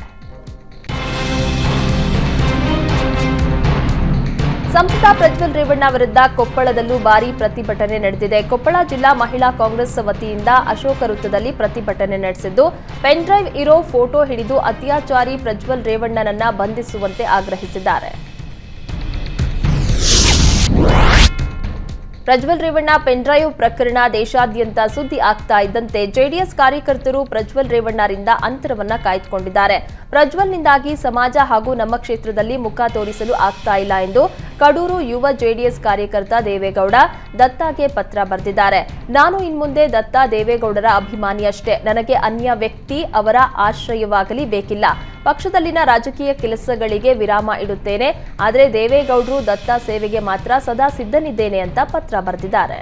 ಸಂಸದ ಪ್ರಜ್ವಲ್ ರೇವಣ್ಣ ವಿರುದ್ಧ ಕೊಪ್ಪಳದಲ್ಲೂ ಭಾರೀ ಪ್ರತಿಭಟನೆ ನಡೆದಿದೆ ಕೊಪ್ಪಳ ಜಿಲ್ಲಾ ಮಹಿಳಾ ಕಾಂಗ್ರೆಸ್ ವತಿಯಿಂದ ಅಶೋಕ ವೃತ್ತದಲ್ಲಿ ಪ್ರತಿಭಟನೆ ನಡೆಸಿದ್ದು ಪೆನ್ಡ್ರೈವ್ ಇರೋ ಫೋಟೋ ಹಿಡಿದು ಅತ್ಯಾಚಾರಿ ಪ್ರಜ್ವಲ್ ರೇವಣ್ಣನನ್ನ ಬಂಧಿಸುವಂತೆ ಆಗ್ರಹಿಸಿದ್ದಾರೆ ಪ್ರಜ್ವಲ್ ರೇವಣ್ಣ ಪೆನ್ಡ್ರೈವ್ ಪ್ರಕರಣ ದೇಶಾದ್ಯಂತ ಸುದ್ದಿ ಆಗ್ತಾ ಇದ್ದಂತೆ ಜೆಡಿಎಸ್ ಕಾರ್ಯಕರ್ತರು ಪ್ರಜ್ವಲ್ ರೇವಣ್ಣರಿಂದ ಅಂತರವನ್ನ ಕಾಯ್ದುಕೊಂಡಿದ್ದಾರೆ ಪ್ರಜ್ವಲ್ನಿಂದಾಗಿ ಸಮಾಜ ಹಾಗೂ ನಮ್ಮ ಕ್ಷೇತ್ರದಲ್ಲಿ ಮುಖ ತೋರಿಸಲು ಆಗ್ತಾ ಇಲ್ಲ ಎಂದು ಕಡೂರು ಯುವ ಜೆಡಿಎಸ್ ಕಾರ್ಯಕರ್ತ ದೇವೇಗೌಡ ದತ್ತಾಗೆ ಪತ್ರ ಬರೆದಿದ್ದಾರೆ ನಾನು ಇನ್ಮುಂದೆ ದತ್ತ ದೇವೇಗೌಡರ ಅಭಿಮಾನಿಯಷ್ಟೇ ನನಗೆ ಅನ್ಯ ವ್ಯಕ್ತಿ ಅವರ ಆಶ್ರಯವಾಗಲಿ ಬೇಕಿಲ್ಲ ಪಕ್ಷದಲ್ಲಿನ ರಾಜಕೀಯ ಕೆಲಸಗಳಿಗೆ ವಿರಾಮ ಇಡುತ್ತೇನೆ ಆದರೆ ದೇವೇಗೌಡರು ದತ್ತ ಸೇವೆಗೆ ಮಾತ್ರ ಸದಾ ಸಿದ್ಧನಿದ್ದೇನೆ ಅಂತ ಪತ್ರ ಬರೆದಿದ್ದಾರೆ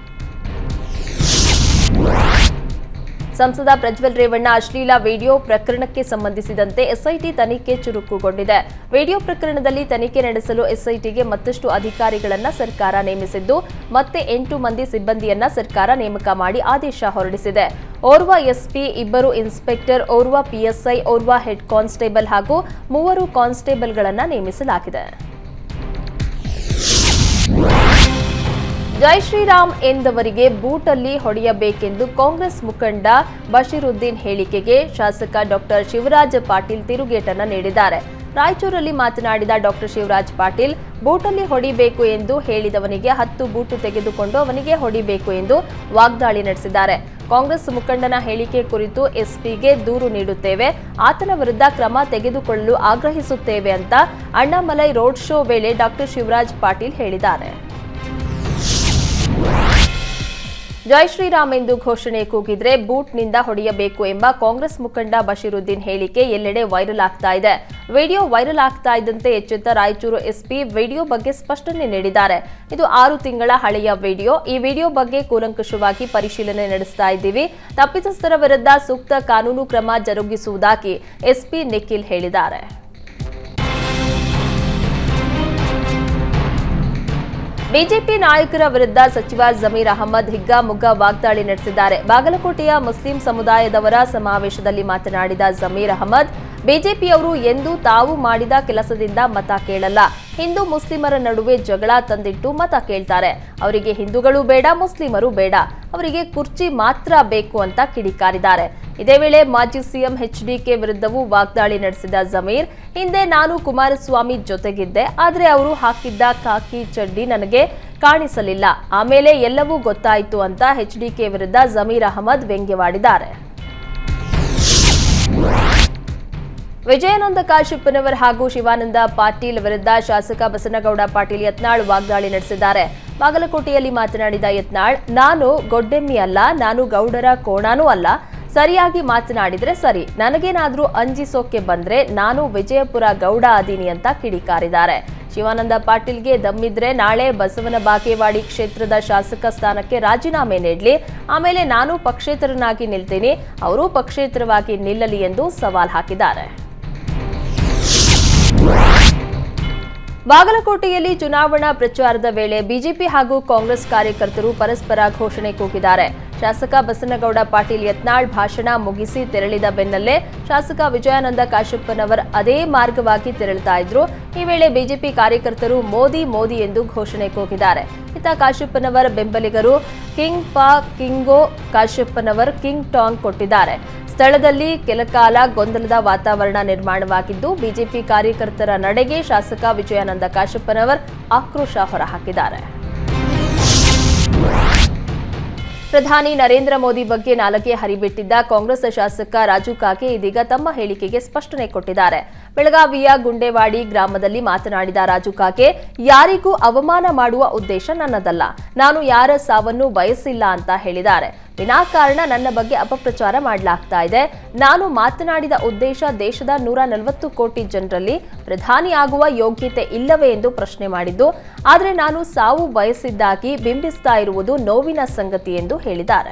ಸಂಸದ ಪ್ರಜ್ವಲ್ ರೇವಣ್ಣ ಅಶ್ಲೀಲ ವಿಡಿಯೋ ಪ್ರಕರಣಕ್ಕೆ ಸಂಬಂಧಿಸಿದಂತೆ ಎಸ್ಐಟಿ ತನಿಖೆ ಚುರುಕುಗೊಂಡಿದೆ ವಿಡಿಯೋ ಪ್ರಕರಣದಲ್ಲಿ ತನಿಖೆ ನಡೆಸಲು ಎಸ್ಐಟಿಗೆ ಮತ್ತಷ್ಟು ಅಧಿಕಾರಿಗಳನ್ನ ಸರ್ಕಾರ ನೇಮಿಸಿದ್ದು ಮತ್ತೆ ಎಂಟು ಮಂದಿ ಸಿಬ್ಬಂದಿಯನ್ನ ಸರ್ಕಾರ ನೇಮಕ ಮಾಡಿ ಆದೇಶ ಹೊರಡಿಸಿದೆ ಓರ್ವ ಎಸ್ಪಿ ಇಬ್ಬರು ಇನ್ಸ್ಪೆಕ್ಟರ್ ಓರ್ವ ಪಿಎಸ್ಐ ಓರ್ವ ಹೆಡ್ ಕಾನ್ಸ್ಟೇಬಲ್ ಹಾಗೂ ಮೂವರು ಕಾನ್ಸ್ಟೇಬಲ್ಗಳನ್ನ ನೇಮಿಸಲಾಗಿದೆ ಜೈ ಶ್ರೀರಾಮ್ ಎಂದವರಿಗೆ ಬೂಟಲ್ಲಿ ಹೊಡೆಯಬೇಕೆಂದು ಕಾಂಗ್ರೆಸ್ ಮುಖಂಡ ಬಶೀರುದ್ದೀನ್ ಹೇಳಿಕೆಗೆ ಶಾಸಕ ಡಾಕ್ಟರ್ ಶಿವರಾಜ್ ಪಾಟೀಲ್ ತಿರುಗೇಟನ್ನ ನೀಡಿದ್ದಾರೆ ರಾಯಚೂರಲ್ಲಿ ಮಾತನಾಡಿದ ಡಾಕ್ಟರ್ ಶಿವರಾಜ್ ಪಾಟೀಲ್ ಬೂಟಲ್ಲಿ ಹೊಡಿಬೇಕು ಎಂದು ಹೇಳಿದವನಿಗೆ ಹತ್ತು ಬೂಟು ತೆಗೆದುಕೊಂಡು ಅವನಿಗೆ ಹೊಡಿಬೇಕು ಎಂದು ವಾಗ್ದಾಳಿ ನಡೆಸಿದ್ದಾರೆ ಕಾಂಗ್ರೆಸ್ ಮುಖಂಡನ ಹೇಳಿಕೆ ಕುರಿತು ಎಸ್ಪಿಗೆ ದೂರು ನೀಡುತ್ತೇವೆ ಆತನ ವಿರುದ್ಧ ಕ್ರಮ ತೆಗೆದುಕೊಳ್ಳಲು ಆಗ್ರಹಿಸುತ್ತೇವೆ ಅಂತ ಅಣ್ಣಾಮಲೈ ರೋಡ್ ಶೋ ವೇಳೆ ಡಾಕ್ಟರ್ ಶಿವರಾಜ್ ಪಾಟೀಲ್ ಹೇಳಿದ್ದಾರೆ ಜೈ ಶ್ರೀರಾಮ್ ಎಂದು ಘೋಷಣೆ ಕೂಗಿದ್ರೆ ಬೂಟ್ನಿಂದ ಹೊಡೆಯಬೇಕು ಎಂಬ ಕಾಂಗ್ರೆಸ್ ಮುಖಂಡ ಬಶೀರುದ್ದೀನ್ ಹೇಳಿಕೆ ಎಲ್ಲೆಡೆ ವೈರಲ್ ಆಗ್ತಾ ಇದೆ ವಿಡಿಯೋ ವೈರಲ್ ಆಗ್ತಾ ಇದ್ದಂತೆ ಎಚ್ಚೆತ್ತ ರಾಯಚೂರು ಎಸ್ಪಿ ವಿಡಿಯೋ ಬಗ್ಗೆ ಸ್ಪಷ್ಟನೆ ನೀಡಿದ್ದಾರೆ ಇದು ಆರು ತಿಂಗಳ ಹಳೆಯ ವಿಡಿಯೋ ಈ ವಿಡಿಯೋ ಬಗ್ಗೆ ಕೂಲಂಕಷವಾಗಿ ಪರಿಶೀಲನೆ ನಡೆಸ್ತಾ ಇದ್ದೀವಿ ತಪ್ಪಿತಸ್ಥರ ವಿರುದ್ಧ ಸೂಕ್ತ ಕಾನೂನು ಕ್ರಮ ಜರುಗಿಸುವುದಾಗಿ ಎಸ್ಪಿ ನಿಖಿಲ್ ಹೇಳಿದ್ದಾರೆ ಬಿಜೆಪಿ ನಾಯಕರ ವಿರುದ್ಧ ಸಚಿವ ಜಮೀರ್ ಅಹಮದ್ ಹಿಗ್ಗಾಮುಗ್ಗಾ ವಾಗ್ದಾಳಿ ನಡೆಸಿದ್ದಾರೆ ಬಾಗಲಕೋಟೆಯ ಮುಸ್ಲಿಂ ಸಮುದಾಯದವರ ಸಮಾವೇಶದಲ್ಲಿ ಮಾತನಾಡಿದ ಜಮೀರ್ ಅಹಮದ್ ಬಿಜೆಪಿಯವರು ಎಂದೂ ತಾವು ಮಾಡಿದ ಕೆಲಸದಿಂದ ಮತ ಕೇಳಲ್ಲ ಹಿಂದೂ ಮುಸ್ಲಿಮರ ನಡುವೆ ಜಗಳ ತಂದಿಟ್ಟು ಮತ ಕೇಳ್ತಾರೆ ಅವರಿಗೆ ಹಿಂದೂಗಳು ಬೇಡ ಮುಸ್ಲಿಮರು ಬೇಡ ಅವರಿಗೆ ಕುರ್ಚಿ ಮಾತ್ರ ಬೇಕು ಅಂತ ಕಿಡಿಕಾರಿದ್ದಾರೆ ಇದೇ ವೇಳೆ ಮಾಜಿ ಸಿಎಂ ಎಚ್ಡಿಕೆ ವಿರುದ್ಧವೂ ವಾಗ್ದಾಳಿ ನಡೆಸಿದ ಜಮೀರ್ ಹಿಂದೆ ನಾನು ಕುಮಾರಸ್ವಾಮಿ ಜೊತೆಗಿದ್ದೆ ಆದ್ರೆ ಅವರು ಹಾಕಿದ್ದ ಕಾಕಿ ಚಡ್ಡಿ ನನಗೆ ಕಾಣಿಸಲಿಲ್ಲ ಆಮೇಲೆ ಎಲ್ಲವೂ ಗೊತ್ತಾಯಿತು ಅಂತ ಎಚ್ಡಿಕೆ ವಿರುದ್ಧ ಜಮೀರ್ ಅಹಮದ್ ವ್ಯಂಗ್ಯವಾಡಿದ್ದಾರೆ ವಿಜಯಾನಂದ ಕಾಶಪ್ಪನವರ್ ಹಾಗೂ ಶಿವಾನಂದ ಪಾಟೀಲ್ ವಿರುದ್ಧ ಶಾಸಕ ಬಸನಗೌಡ ಪಾಟೀಲ್ ಯತ್ನಾಳ್ ವಾಗ್ದಾಳಿ ನಡೆಸಿದ್ದಾರೆ ಬಾಗಲಕೋಟೆಯಲ್ಲಿ ಮಾತನಾಡಿದ ಯತ್ನಾಳ್ ನಾನು ಗೊಡ್ಡೆಮ್ಮಿ ಅಲ್ಲ ನಾನು ಗೌಡರ ಕೋಣನೂ ಅಲ್ಲ ಸರಿಯಾಗಿ ಮಾತನಾಡಿದ್ರೆ ಸರಿ ನನಗೇನಾದ್ರೂ ಅಂಜಿಸೋಕೆ ಬಂದ್ರೆ ನಾನು ವಿಜಯಪುರ ಗೌಡ ಅದೀನಿ ಅಂತ ಕಿಡಿಕಾರಿದ್ದಾರೆ ಶಿವಾನಂದ ಪಾಟೀಲ್ಗೆ ದಮ್ಮಿದ್ರೆ ನಾಳೆ ಬಸವನ ಬಾಗೇವಾಡಿ ಕ್ಷೇತ್ರದ ಶಾಸಕ ಸ್ಥಾನಕ್ಕೆ ರಾಜೀನಾಮೆ ನೀಡಲಿ ಆಮೇಲೆ ನಾನು ಪಕ್ಷೇತರನಾಗಿ ನಿಲ್ತೀನಿ ಅವರು ಪಕ್ಷೇತರವಾಗಿ ನಿಲ್ಲಲಿ ಎಂದು ಸವಾಲ್ ಹಾಕಿದ್ದಾರೆ ಬಾಗಲಕೋಟೆಯಲ್ಲಿ ಚುನಾವಣಾ ಪ್ರಚಾರದ ವೇಳೆ ಬಿಜೆಪಿ ಹಾಗೂ ಕಾಂಗ್ರೆಸ್ ಕಾರ್ಯಕರ್ತರು ಪರಸ್ಪರ ಘೋಷಣೆ ಕೂಗಿದ್ದಾರೆ ಶಾಸಕ ಬಸನಗೌಡ ಪಾಟೀಲ್ ಯತ್ನಾಳ್ ಭಾಷಣ ಮುಗಿಸಿ ತೆರಳಿದ ಬೆನ್ನಲ್ಲೇ ಶಾಸಕ ವಿಜಯಾನಂದ ಕಾಶಪ್ಪನವರ್ ಅದೇ ಮಾರ್ಗವಾಗಿ ತೆರಳುತ್ತಾ ಇದ್ರು ಈ ವೇಳೆ ಬಿಜೆಪಿ ಕಾರ್ಯಕರ್ತರು ಮೋದಿ ಮೋದಿ ಎಂದು ಘೋಷಣೆ ಕೂಗಿದ್ದಾರೆ ಇತ್ತ ಕಾಶಪ್ಪನವರ್ ಬೆಂಬಲಿಗರು ಕಿಂಗ್ ಪಾ ಕಿಂಗೋ ಕಾಶಪ್ಪನವರ್ ಕಿಂಗ್ ಟಾಂಗ್ ಕೊಟ್ಟಿದ್ದಾರೆ ಸ್ಥಳದಲ್ಲಿ ಕೆಲಕಾಲ ಗೊಂದಲದ ವಾತಾವರಣ ನಿರ್ಮಾಣವಾಗಿದ್ದು ಬಿಜೆಪಿ ಕಾರ್ಯಕರ್ತರ ನಡೆಗೆ ಶಾಸಕ ವಿಜಯಾನಂದ ಕಾಶಪ್ಪನವರ್ ಆಕ್ರೋಶ ಹೊರಹಾಕಿದ್ದಾರೆ ಪ್ರಧಾನಿ ನರೇಂದ್ರ ಮೋದಿ ಬಗ್ಗೆ ನಾಲಗೆ ಹರಿಬಿಟ್ಟಿದ್ದ ಕಾಂಗ್ರೆಸ್ ಶಾಸಕ ರಾಜು ಕಾಗೆ ಇದೀಗ ತಮ್ಮ ಹೇಳಿಕೆಗೆ ಸ್ಪಷ್ಟನೆ ಕೊಟ್ಟಿದ್ದಾರೆ ಬೆಳಗಾವಿಯ ಗುಂಡೇವಾಡಿ ಗ್ರಾಮದಲ್ಲಿ ಮಾತನಾಡಿದ ರಾಜು ಕಾಗೆ ಯಾರಿಗೂ ಅವಮಾನ ಮಾಡುವ ಉದ್ದೇಶ ನನ್ನದಲ್ಲ ನಾನು ಯಾರ ಸಾವನ್ನು ಬಯಸಿಲ್ಲ ಅಂತ ಹೇಳಿದ್ದಾರೆ ವಿನಾಕಾರಣ ನನ್ನ ಬಗ್ಗೆ ಅಪಪ್ರಚಾರ ಮಾಡಲಾಗ್ತಾ ಇದೆ ನಾನು ಮಾತನಾಡಿದ ಉದ್ದೇಶ ದೇಶದ ನೂರ ನಲವತ್ತು ಕೋಟಿ ಜನರಲ್ಲಿ ಪ್ರಧಾನಿ ಆಗುವ ಯೋಗ್ಯತೆ ಇಲ್ಲವೇ ಎಂದು ಪ್ರಶ್ನೆ ಮಾಡಿದ್ದು ಆದರೆ ನಾನು ಸಾವು ಬಯಸಿದ್ದಾಗಿ ಬಿಂಬಿಸ್ತಾ ಇರುವುದು ನೋವಿನ ಸಂಗತಿ ಎಂದು ಹೇಳಿದ್ದಾರೆ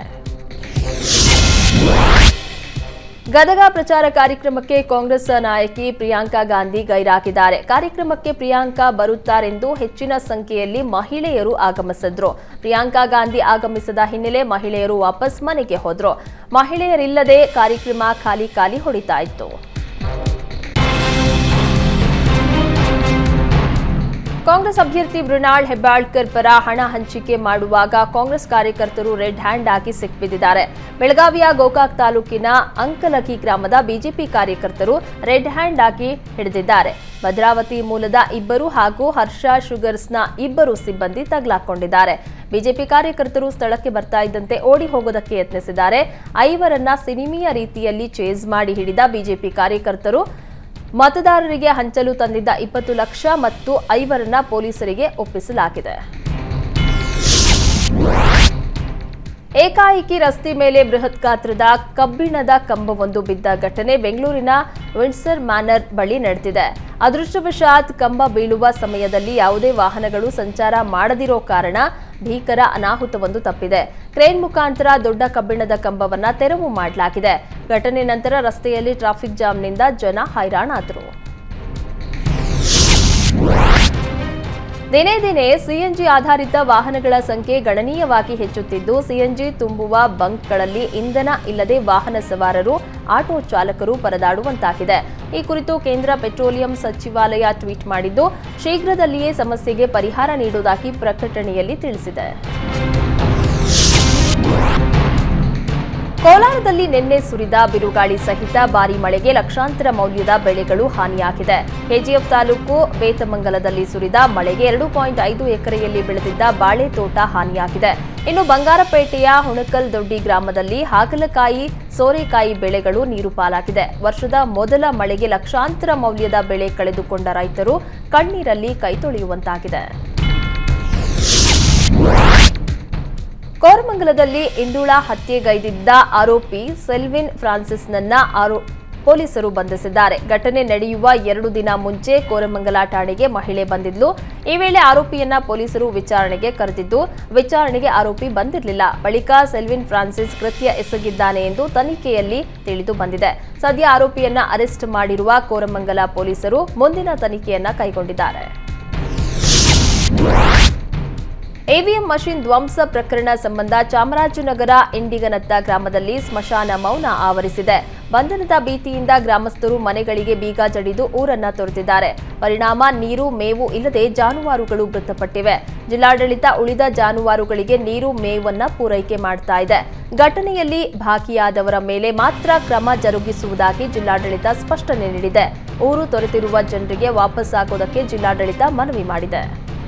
ಗದಗ ಪ್ರಚಾರ ಕಾರ್ಯಕ್ರಮಕ್ಕೆ ಕಾಂಗ್ರೆಸ್ ನಾಯಕಿ ಪ್ರಿಯಾಂಕಾ ಗಾಂಧಿ ಗೈರಾಗಿದ್ದಾರೆ ಕಾರ್ಯಕ್ರಮಕ್ಕೆ ಪ್ರಿಯಾಂಕಾ ಬರುತ್ತಾರೆಂದು ಹೆಚ್ಚಿನ ಸಂಖ್ಯೆಯಲ್ಲಿ ಮಹಿಳೆಯರು ಆಗಮಿಸಿದ್ರು ಪ್ರಿಯಾಂಕಾ ಗಾಂಧಿ ಆಗಮಿಸದ ಹಿನ್ನೆಲೆ ಮಹಿಳೆಯರು ವಾಪಸ್ ಮನೆಗೆ ಹೋದ್ರು ಮಹಿಳೆಯರಿಲ್ಲದೆ ಕಾರ್ಯಕ್ರಮ ಖಾಲಿ ಖಾಲಿ ಹೊಡಿತಾ ಇತ್ತು ಕಾಂಗ್ರೆಸ್ ಅಭ್ಯರ್ಥಿ ಮೃಣಾಲ್ ಹೆಬ್ಬಾಳ್ಕರ್ ಪರ ಹಣ ಹಂಚಿಕೆ ಮಾಡುವಾಗ ಕಾಂಗ್ರೆಸ್ ಕಾರ್ಯಕರ್ತರು ರೆಡ್ ಹ್ಯಾಂಡ್ ಆಗಿ ಸಿಕ್ಬಿದ್ದಿದ್ದಾರೆ ಬೆಳಗಾವಿಯ ಗೋಕಾಕ್ ತಾಲೂಕಿನ ಅಂಕಲಗಿ ಗ್ರಾಮದ ಬಿಜೆಪಿ ಕಾರ್ಯಕರ್ತರು ರೆಡ್ ಹ್ಯಾಂಡ್ ಆಗಿ ಹಿಡಿದಿದ್ದಾರೆ ಭದ್ರಾವತಿ ಮೂಲದ ಇಬ್ಬರು ಹಾಗೂ ಹರ್ಷ ಶುಗರ್ಸ್ನ ಇಬ್ಬರು ಸಿಬ್ಬಂದಿ ತಗಲಾಕೊಂಡಿದ್ದಾರೆ ಬಿಜೆಪಿ ಕಾರ್ಯಕರ್ತರು ಸ್ಥಳಕ್ಕೆ ಬರ್ತಾ ಇದ್ದಂತೆ ಓಡಿ ಹೋಗೋದಕ್ಕೆ ಯತ್ನಿಸಿದ್ದಾರೆ ಐವರನ್ನ ಸಿನಿಮೀಯ ರೀತಿಯಲ್ಲಿ ಚೇಸ್ ಮಾಡಿ ಹಿಡಿದ ಬಿಜೆಪಿ ಕಾರ್ಯಕರ್ತರು ಮತದಾರರಿಗೆ ಹಂಚಲು ತಂದಿದ್ದ ಇಪ್ಪತ್ತು ಲಕ್ಷ ಮತ್ತು ಐವರನ್ನ ಪೊಲೀಸರಿಗೆ ಒಪ್ಪಿಸಲಾಗಿದೆ ಏಕಾಏಕಿ ರಸ್ತೆ ಮೇಲೆ ಬೃಹತ್ ಗಾತ್ರದ ಕಬ್ಬಿಣದ ಕಂಬವೊಂದು ಬಿದ್ದ ಘಟನೆ ಬೆಂಗಳೂರಿನ ವಿಂಡ್ಸರ್ ಮ್ಯಾನರ್ ಬಳಿ ನಡೆದಿದೆ ಅದೃಷ್ಟವಶಾತ್ ಕಂಬ ಬೀಳುವ ಸಮಯದಲ್ಲಿ ಯಾವುದೇ ವಾಹನಗಳು ಸಂಚಾರ ಮಾಡದಿರೋ ಕಾರಣ ಭೀಕರ ಅನಾಹುತವೊಂದು ತಪ್ಪಿದೆ ಕ್ರೇನ್ ಮುಖಾಂತರ ದೊಡ್ಡ ಕಬ್ಬಿಣದ ಕಂಬವನ್ನ ತೆರವು ಮಾಡಲಾಗಿದೆ ಘಟನೆ ನಂತರ ರಸ್ತೆಯಲ್ಲಿ ಟ್ರಾಫಿಕ್ ಜಾಮ್ನಿಂದ ಜನ ಹೈರಾಣಾದರು ದಿನೇ ದಿನೇ ಸಿಎನ್ಜಿ ಆಧಾರಿತ ವಾಹನಗಳ ಸಂಖ್ಯೆ ಗಣನೀಯವಾಗಿ ಹೆಚ್ಚುತ್ತಿದ್ದು ಸಿಎನ್ಜಿ ತುಂಬುವ ಬಂಕ್ಗಳಲ್ಲಿ ಇಂಧನ ಇಲ್ಲದೆ ವಾಹನ ಸವಾರರು ಆಟೋ ಚಾಲಕರು ಪರದಾಡುವಂತಾಗಿದೆ ಈ ಕುರಿತು ಕೇಂದ್ರ ಪೆಟ್ರೋಲಿಯಂ ಸಚಿವಾಲಯ ಟ್ವೀಟ್ ಮಾಡಿದ್ದು ಶೀಘ್ರದಲ್ಲಿಯೇ ಸಮಸ್ಯೆಗೆ ಪರಿಹಾರ ನೀಡುವುದಾಗಿ ಪ್ರಕಟಣೆಯಲ್ಲಿ ತಿಳಿಸಿದೆ ಕೋಲಾರದಲ್ಲಿ ನಿನ್ನೆ ಸುರಿದ ಬಿರುಗಾಳಿ ಸಹಿತ ಭಾರೀ ಮಳೆಗೆ ಲಕ್ಷಾಂತರ ಮೌಲ್ಯದ ಬೆಳೆಗಳು ಹಾನಿಯಾಗಿದೆ ಕೆಜಿಎಫ್ ತಾಲೂಕು ಬೇತಮಂಗಲದಲ್ಲಿ ಸುರಿದ ಮಳೆಗೆ ಎರಡು ಪಾಯಿಂಟ್ ಐದು ಎಕರೆಯಲ್ಲಿ ಬೆಳೆದಿದ್ದ ಬಾಳೆ ತೋಟ ಹಾನಿಯಾಗಿದೆ ಇನ್ನು ಬಂಗಾರಪೇಟೆಯ ಹುಣಕಲ್ ದೊಡ್ಡಿ ಗ್ರಾಮದಲ್ಲಿ ಹಾಗಲಕಾಯಿ ಸೋರೆಕಾಯಿ ಬೆಳೆಗಳು ನೀರು ಪಾಲಾಗಿದೆ ವರ್ಷದ ಮೊದಲ ಮಳೆಗೆ ಲಕ್ಷಾಂತರ ಮೌಲ್ಯದ ಬೆಳೆ ಕಳೆದುಕೊಂಡ ರೈತರು ಕಣ್ಣೀರಲ್ಲಿ ಕೈತೊಳೆಯುವಂತಾಗಿದೆ ಕೋರಮಂಗಲದಲ್ಲಿ ಇಂದುಳ ಹತ್ಯೆಗೈದಿದ್ದ ಆರೋಪಿ ಸೆಲ್ವಿನ್ ಫ್ರಾನ್ಸಿಸ್ನನ್ನ ಆರೋ ಪೊಲೀಸರು ಬಂಧಿಸಿದ್ದಾರೆ ಘಟನೆ ನಡೆಯುವ ಎರಡು ದಿನ ಮುಂಚೆ ಕೋರಮಂಗಲ ಠಾಣೆಗೆ ಮಹಿಳೆ ಬಂದಿದ್ಲು ಈ ವೇಳೆ ಆರೋಪಿಯನ್ನ ಪೊಲೀಸರು ವಿಚಾರಣೆಗೆ ಕರೆದಿದ್ದು ವಿಚಾರಣೆಗೆ ಆರೋಪಿ ಬಂದಿರಲಿಲ್ಲ ಬಳಿಕ ಸೆಲ್ವಿನ್ ಫ್ರಾನ್ಸಿಸ್ ಕೃತ್ಯ ಎಸಗಿದ್ದಾನೆ ಎಂದು ತನಿಖೆಯಲ್ಲಿ ತಿಳಿದು ಬಂದಿದೆ ಸದ್ಯ ಆರೋಪಿಯನ್ನ ಅರೆಸ್ಟ್ ಮಾಡಿರುವ ಕೋರಮಂಗಲ ಪೊಲೀಸರು ಮುಂದಿನ ತನಿಖೆಯನ್ನ ಕೈಗೊಂಡಿದ್ದಾರೆ ಎವಿಎಂ ಮಷಿನ್ ಧ್ವಂಸ ಪ್ರಕರಣ ಸಂಬಂಧ ಚಾಮರಾಜನಗರ ಇಂಡಿಗನತ್ತ ಗ್ರಾಮದಲ್ಲಿ ಸ್ಮಶಾನ ಮೌನ ಆವರಿಸಿದೆ ಬಂಧನದ ಭೀತಿಯಿಂದ ಗ್ರಾಮಸ್ಥರು ಮನೆಗಳಿಗೆ ಬೀಗ ಜಡಿದು ಊರನ್ನ ತೊರೆದಿದ್ದಾರೆ ಪರಿಣಾಮ ನೀರು ಮೇವು ಇಲ್ಲದೆ ಜಾನುವಾರುಗಳು ಮೃತಪಟ್ಟಿವೆ ಜಿಲ್ಲಾಡಳಿತ ಉಳಿದ ಜಾನುವಾರುಗಳಿಗೆ ನೀರು ಮೇವನ್ನ ಪೂರೈಕೆ ಮಾಡ್ತಾ ಇದೆ ಘಟನೆಯಲ್ಲಿ ಭಾಗಿಯಾದವರ ಮೇಲೆ ಮಾತ್ರ ಕ್ರಮ ಜರುಗಿಸುವುದಾಗಿ ಜಿಲ್ಲಾಡಳಿತ ಸ್ಪಷ್ಟನೆ ನೀಡಿದೆ ಊರು ತೊರೆತಿರುವ ಜನರಿಗೆ ವಾಪಸ್ಸಾಗೋದಕ್ಕೆ ಜಿಲ್ಲಾಡಳಿತ ಮನವಿ ಮಾಡಿದೆ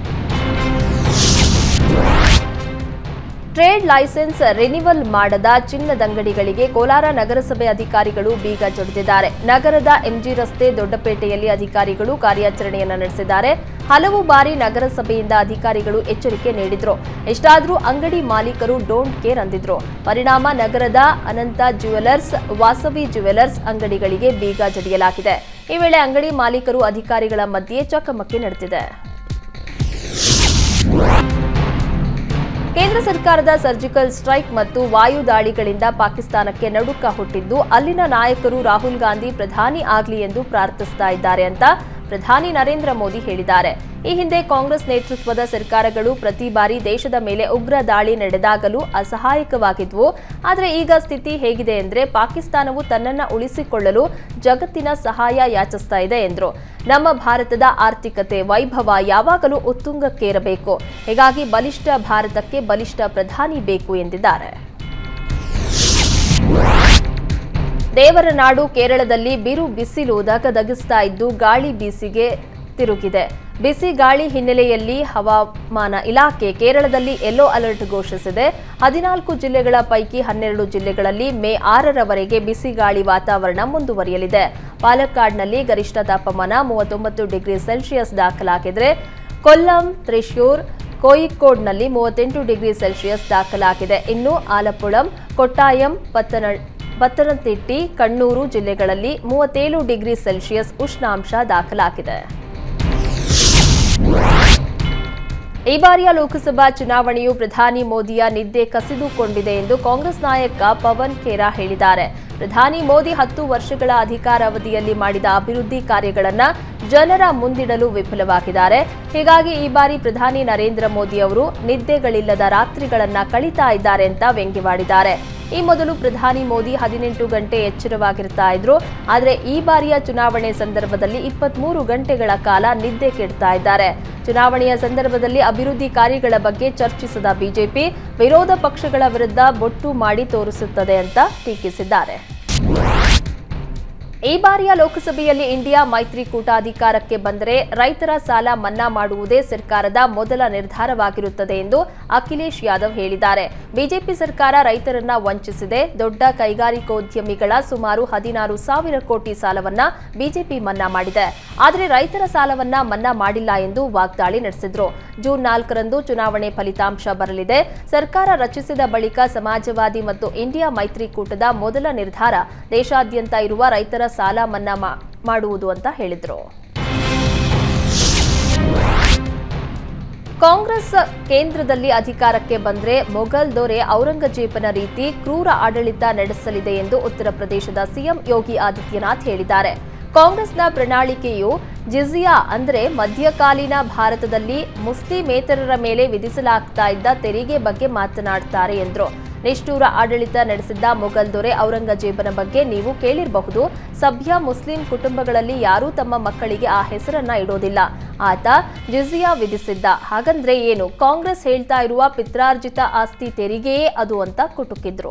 ಟ್ರೇಡ್ ಲೈಸೆನ್ಸ್ ರಿನಿವಲ್ ಮಾಡದ ಚಿನ್ನದಂಗಡಿಗಳಿಗೆ ಕೋಲಾರ ನಗರಸಭೆ ಅಧಿಕಾರಿಗಳು ಬೀಗ ಜಡಿದಿದ್ದಾರೆ ನಗರದ ಎಂಜಿ ರಸ್ತೆ ದೊಡ್ಡಪೇಟೆಯಲ್ಲಿ ಅಧಿಕಾರಿಗಳು ಕಾರ್ಯಾಚರಣೆಯನ್ನು ನಡೆಸಿದ್ದಾರೆ ಹಲವು ಬಾರಿ ನಗರಸಭೆಯಿಂದ ಅಧಿಕಾರಿಗಳು ಎಚ್ಚರಿಕೆ ನೀಡಿದ್ರು ಇಷ್ಟಾದರೂ ಅಂಗಡಿ ಮಾಲೀಕರು ಡೋಂಟ್ ಕೇರ್ ಅಂದಿದ್ರು ಪರಿಣಾಮ ನಗರದ ಅನಂತ ಜ್ಯುವೆಲರ್ಸ್ ವಾಸವಿ ಜ್ಯುವೆಲರ್ಸ್ ಅಂಗಡಿಗಳಿಗೆ ಬೀಗ ಜಡಿಯಲಾಗಿದೆ ಈ ವೇಳೆ ಅಂಗಡಿ ಮಾಲೀಕರು ಅಧಿಕಾರಿಗಳ ಮಧ್ಯೆ ಚಕಮಕಿ ನಡೆದಿದೆ ಕೇಂದ್ರ ಸರ್ಕಾರದ ಸರ್ಜಿಕಲ್ ಸ್ಟ್ರೈಕ್ ಮತ್ತು ವಾಯು ದಾಳಿಗಳಿಂದ ಪಾಕಿಸ್ತಾನಕ್ಕೆ ನಡುಕ ಹುಟ್ಟಿದ್ದು ಅಲ್ಲಿನ ನಾಯಕರು ರಾಹುಲ್ ಗಾಂಧಿ ಪ್ರಧಾನಿ ಆಗಲಿ ಎಂದು ಪ್ರಾರ್ಥಿಸ್ತಾ ಇದ್ದಾರೆ ಅಂತ ಪ್ರಧಾನಿ ನರೇಂದ್ರ ಮೋದಿ ಹೇಳಿದ್ದಾರೆ ಈ ಹಿಂದೆ ಕಾಂಗ್ರೆಸ್ ನೇತೃತ್ವದ ಸರ್ಕಾರಗಳು ಪ್ರತಿ ಬಾರಿ ದೇಶದ ಮೇಲೆ ಉಗ್ರ ದಾಳಿ ನಡೆದಾಗಲೂ ಅಸಹಾಯಕವಾಗಿದ್ವು ಆದರೆ ಈಗ ಸ್ಥಿತಿ ಹೇಗಿದೆ ಎಂದ್ರೆ ಪಾಕಿಸ್ತಾನವು ತನ್ನನ್ನ ಉಳಿಸಿಕೊಳ್ಳಲು ಜಗತ್ತಿನ ಸಹಾಯ ಯಾಚಿಸ್ತಾ ಇದೆ ಎಂದರು ನಮ್ಮ ಭಾರತದ ಆರ್ಥಿಕತೆ ವೈಭವ ಯಾವಾಗಲೂ ಉತ್ತುಂಗಕ್ಕೇರಬೇಕು ಹೀಗಾಗಿ ಬಲಿಷ್ಠ ಭಾರತಕ್ಕೆ ಬಲಿಷ್ಠ ಪ್ರಧಾನಿ ಬೇಕು ಎಂದಿದ್ದಾರೆ ದೇವರ ನಾಡು ಕೇರಳದಲ್ಲಿ ಬಿರು ಬಿಸಿಲು ದಗದಗಿಸ್ತಾ ಇದ್ದು ಗಾಳಿ ಬೀಸಿಗೆ ತಿರುಗಿದೆ ಬಿಸಿ ಗಾಳಿ ಹಿನ್ನೆಲೆಯಲ್ಲಿ ಹವಾಮಾನ ಇಲಾಖೆ ಕೇರಳದಲ್ಲಿ ಯೆಲ್ಲೋ ಅಲರ್ಟ್ ಘೋಷಿಸಿದೆ ಹದಿನಾಲ್ಕು ಜಿಲ್ಲೆಗಳ ಪೈಕಿ ಹನ್ನೆರಡು ಜಿಲ್ಲೆಗಳಲ್ಲಿ ಮೇ ಆರರವರೆಗೆ ಬಿಸಿ ಗಾಳಿ ವಾತಾವರಣ ಮುಂದುವರಿಯಲಿದೆ ಪಾಲಕ್ಕಾಡ್ನಲ್ಲಿ ಗರಿಷ್ಠ ತಾಪಮಾನ ಮೂವತ್ತೊಂಬತ್ತು ಡಿಗ್ರಿ ಸೆಲ್ಸಿಯಸ್ ದಾಖಲಾಗಿದ್ರೆ ಕೊಲ್ಲಂ ತ್ರಿಶೂರ್ ಕೋಯಿಕೋಡ್ನಲ್ಲಿ ಮೂವತ್ತೆಂಟು ಡಿಗ್ರಿ ಸೆಲ್ಸಿಯಸ್ ದಾಖಲಾಗಿದೆ ಇನ್ನು ಆಲಪ್ಪುಳಂ ಕೊಟ್ಟಾಯಂ ಪತ್ತನ ಪತ್ತನಂತಿಟ್ಟಿ ಕಣ್ಣೂರು ಜಿಲ್ಲೆಗಳಲ್ಲಿ ಮೂವತ್ತೇಳು ಡಿಗ್ರಿ ಸೆಲ್ಸಿಯಸ್ ಉಷ್ಣಾಂಶ ದಾಖಲಾಗಿದೆ ಈ ಬಾರಿಯ ಲೋಕಸಭಾ ಚುನಾವಣೆಯು ಪ್ರಧಾನಿ ಮೋದಿಯ ನಿದ್ದೆ ಕಸಿದುಕೊಂಡಿದೆ ಎಂದು ಕಾಂಗ್ರೆಸ್ ನಾಯಕ ಪವನ್ ಖೇರಾ ಹೇಳಿದ್ದಾರೆ ಪ್ರಧಾನಿ ಮೋದಿ ಹತ್ತು ವರ್ಷಗಳ ಅಧಿಕಾರಾವಧಿಯಲ್ಲಿ ಮಾಡಿದ ಅಭಿವೃದ್ಧಿ ಕಾರ್ಯಗಳನ್ನ ಜನರ ಮುಂದಿಡಲು ವಿಫಲವಾಗಿದ್ದಾರೆ ಹೀಗಾಗಿ ಈ ಬಾರಿ ಪ್ರಧಾನಿ ನರೇಂದ್ರ ಮೋದಿ ಅವರು ನಿದ್ದೆಗಳಿಲ್ಲದ ರಾತ್ರಿಗಳನ್ನ ಕಳೀತಾ ಇದ್ದಾರೆ ಅಂತ ವ್ಯಂಗ್ಯವಾಡಿದ್ದಾರೆ ಈ ಮೊದಲು ಪ್ರಧಾನಿ ಮೋದಿ ಹದಿನೆಂಟು ಗಂಟೆ ಎಚ್ಚರವಾಗಿರ್ತಾ ಇದ್ರು ಆದರೆ ಈ ಬಾರಿಯ ಚುನಾವಣೆ ಸಂದರ್ಭದಲ್ಲಿ ಇಪ್ಪತ್ಮೂರು ಗಂಟೆಗಳ ಕಾಲ ನಿದ್ದೆ ಕೆಡ್ತಾ ಇದ್ದಾರೆ ಚುನಾವಣೆಯ ಸಂದರ್ಭದಲ್ಲಿ ಅಭಿವೃದ್ಧಿ ಕಾರ್ಯಗಳ ಬಗ್ಗೆ ಚರ್ಚಿಸದ ಬಿಜೆಪಿ ವಿರೋಧ ಪಕ್ಷಗಳ ವಿರುದ್ಧ ಬೊಟ್ಟು ಮಾಡಿ ತೋರಿಸುತ್ತದೆ ಅಂತ ಟೀಕಿಸಿದ್ದಾರೆ ಈ ಬಾರಿಯ ಲೋಕಸಭೆಯಲ್ಲಿ ಇಂಡಿಯಾ ಮೈತ್ರಿಕೂಟ ಅಧಿಕಾರಕ್ಕೆ ಬಂದರೆ ರೈತರ ಸಾಲ ಮನ್ನಾ ಮಾಡುವುದೇ ಸರ್ಕಾರದ ಮೊದಲ ನಿರ್ಧಾರವಾಗಿರುತ್ತದೆ ಎಂದು ಅಖಿಲೇಶ್ ಯಾದವ್ ಹೇಳಿದ್ದಾರೆ ಬಿಜೆಪಿ ಸರ್ಕಾರ ರೈತರನ್ನ ವಂಚಿಸಿದೆ ದೊಡ್ಡ ಕೈಗಾರಿಕೋದ್ಯಮಿಗಳ ಸುಮಾರು ಹದಿನಾರು ಸಾವಿರ ಕೋಟಿ ಸಾಲವನ್ನ ಬಿಜೆಪಿ ಮನ್ನಾ ಮಾಡಿದೆ ಆದರೆ ರೈತರ ಸಾಲವನ್ನ ಮನ್ನಾ ಮಾಡಿಲ್ಲ ಎಂದು ವಾಗ್ದಾಳಿ ನಡೆಸಿದ್ರು ಜೂನ್ ನಾಲ್ಕರಂದು ಚುನಾವಣೆ ಫಲಿತಾಂಶ ಬರಲಿದೆ ಸರ್ಕಾರ ರಚಿಸಿದ ಬಳಿಕ ಸಮಾಜವಾದಿ ಮತ್ತು ಇಂಡಿಯಾ ಮೈತ್ರಿಕೂಟದ ಮೊದಲ ನಿರ್ಧಾರ ದೇಶಾದ್ಯಂತ ಇರುವ ರೈತರ ಸಾಲ ಮನ್ನಾ ಮಾ- ಮಾಡುವುದು ಅಂತ ಹೇಳಿದ್ರು ಕಾಂಗ್ರೆಸ್ ಕೇಂದ್ರದಲ್ಲಿ ಅಧಿಕಾರಕ್ಕೆ ಬಂದ್ರೆ ಮೊಘಲ್ ದೊರೆ ಔರಂಗಜೇಬನ ರೀತಿ ಕ್ರೂರ ಆಡಳಿತ ನಡೆಸಲಿದೆ ಎಂದು ಉತ್ತರ ಪ್ರದೇಶದ ಸಿಎಂ ಯೋಗಿ ಆದಿತ್ಯನಾಥ್ ಹೇಳಿದ್ದಾರೆ ಕಾಂಗ್ರೆಸ್ನ ಪ್ರಣಾಳಿಕೆಯು ಜಿಜಿಯಾ ಅಂದ್ರೆ ಮಧ್ಯಕಾಲೀನ ಭಾರತದಲ್ಲಿ ಮುಸ್ಲಿಮೇತರರ ಮೇಲೆ ವಿಧಿಸಲಾಗ್ತಾ ಇದ್ದ ತೆರಿಗೆ ಬಗ್ಗೆ ಮಾತನಾಡ್ತಾರೆ ಎಂದರು ನಿಷ್ಠೂರ ಆಡಳಿತ ನಡೆಸಿದ್ದ ಮೊಘಲ್ ದೊರೆ ಔರಂಗಜೇಬನ ಬಗ್ಗೆ ನೀವು ಕೇಳಿರಬಹುದು ಸಭ್ಯ ಮುಸ್ಲಿಂ ಕುಟುಂಬಗಳಲ್ಲಿ ಯಾರೂ ತಮ್ಮ ಮಕ್ಕಳಿಗೆ ಆ ಹೆಸರನ್ನ ಇಡೋದಿಲ್ಲ ಆತ ಜಿಜಿಯಾ ವಿಧಿಸಿದ್ದ ಹಾಗಂದ್ರೆ ಏನು ಕಾಂಗ್ರೆಸ್ ಹೇಳ್ತಾ ಇರುವ ಪಿತ್ರಾರ್ಜಿತ ಆಸ್ತಿ ತೆರಿಗೆಯೇ ಅದು ಅಂತ ಕುಟುಕಿದ್ರು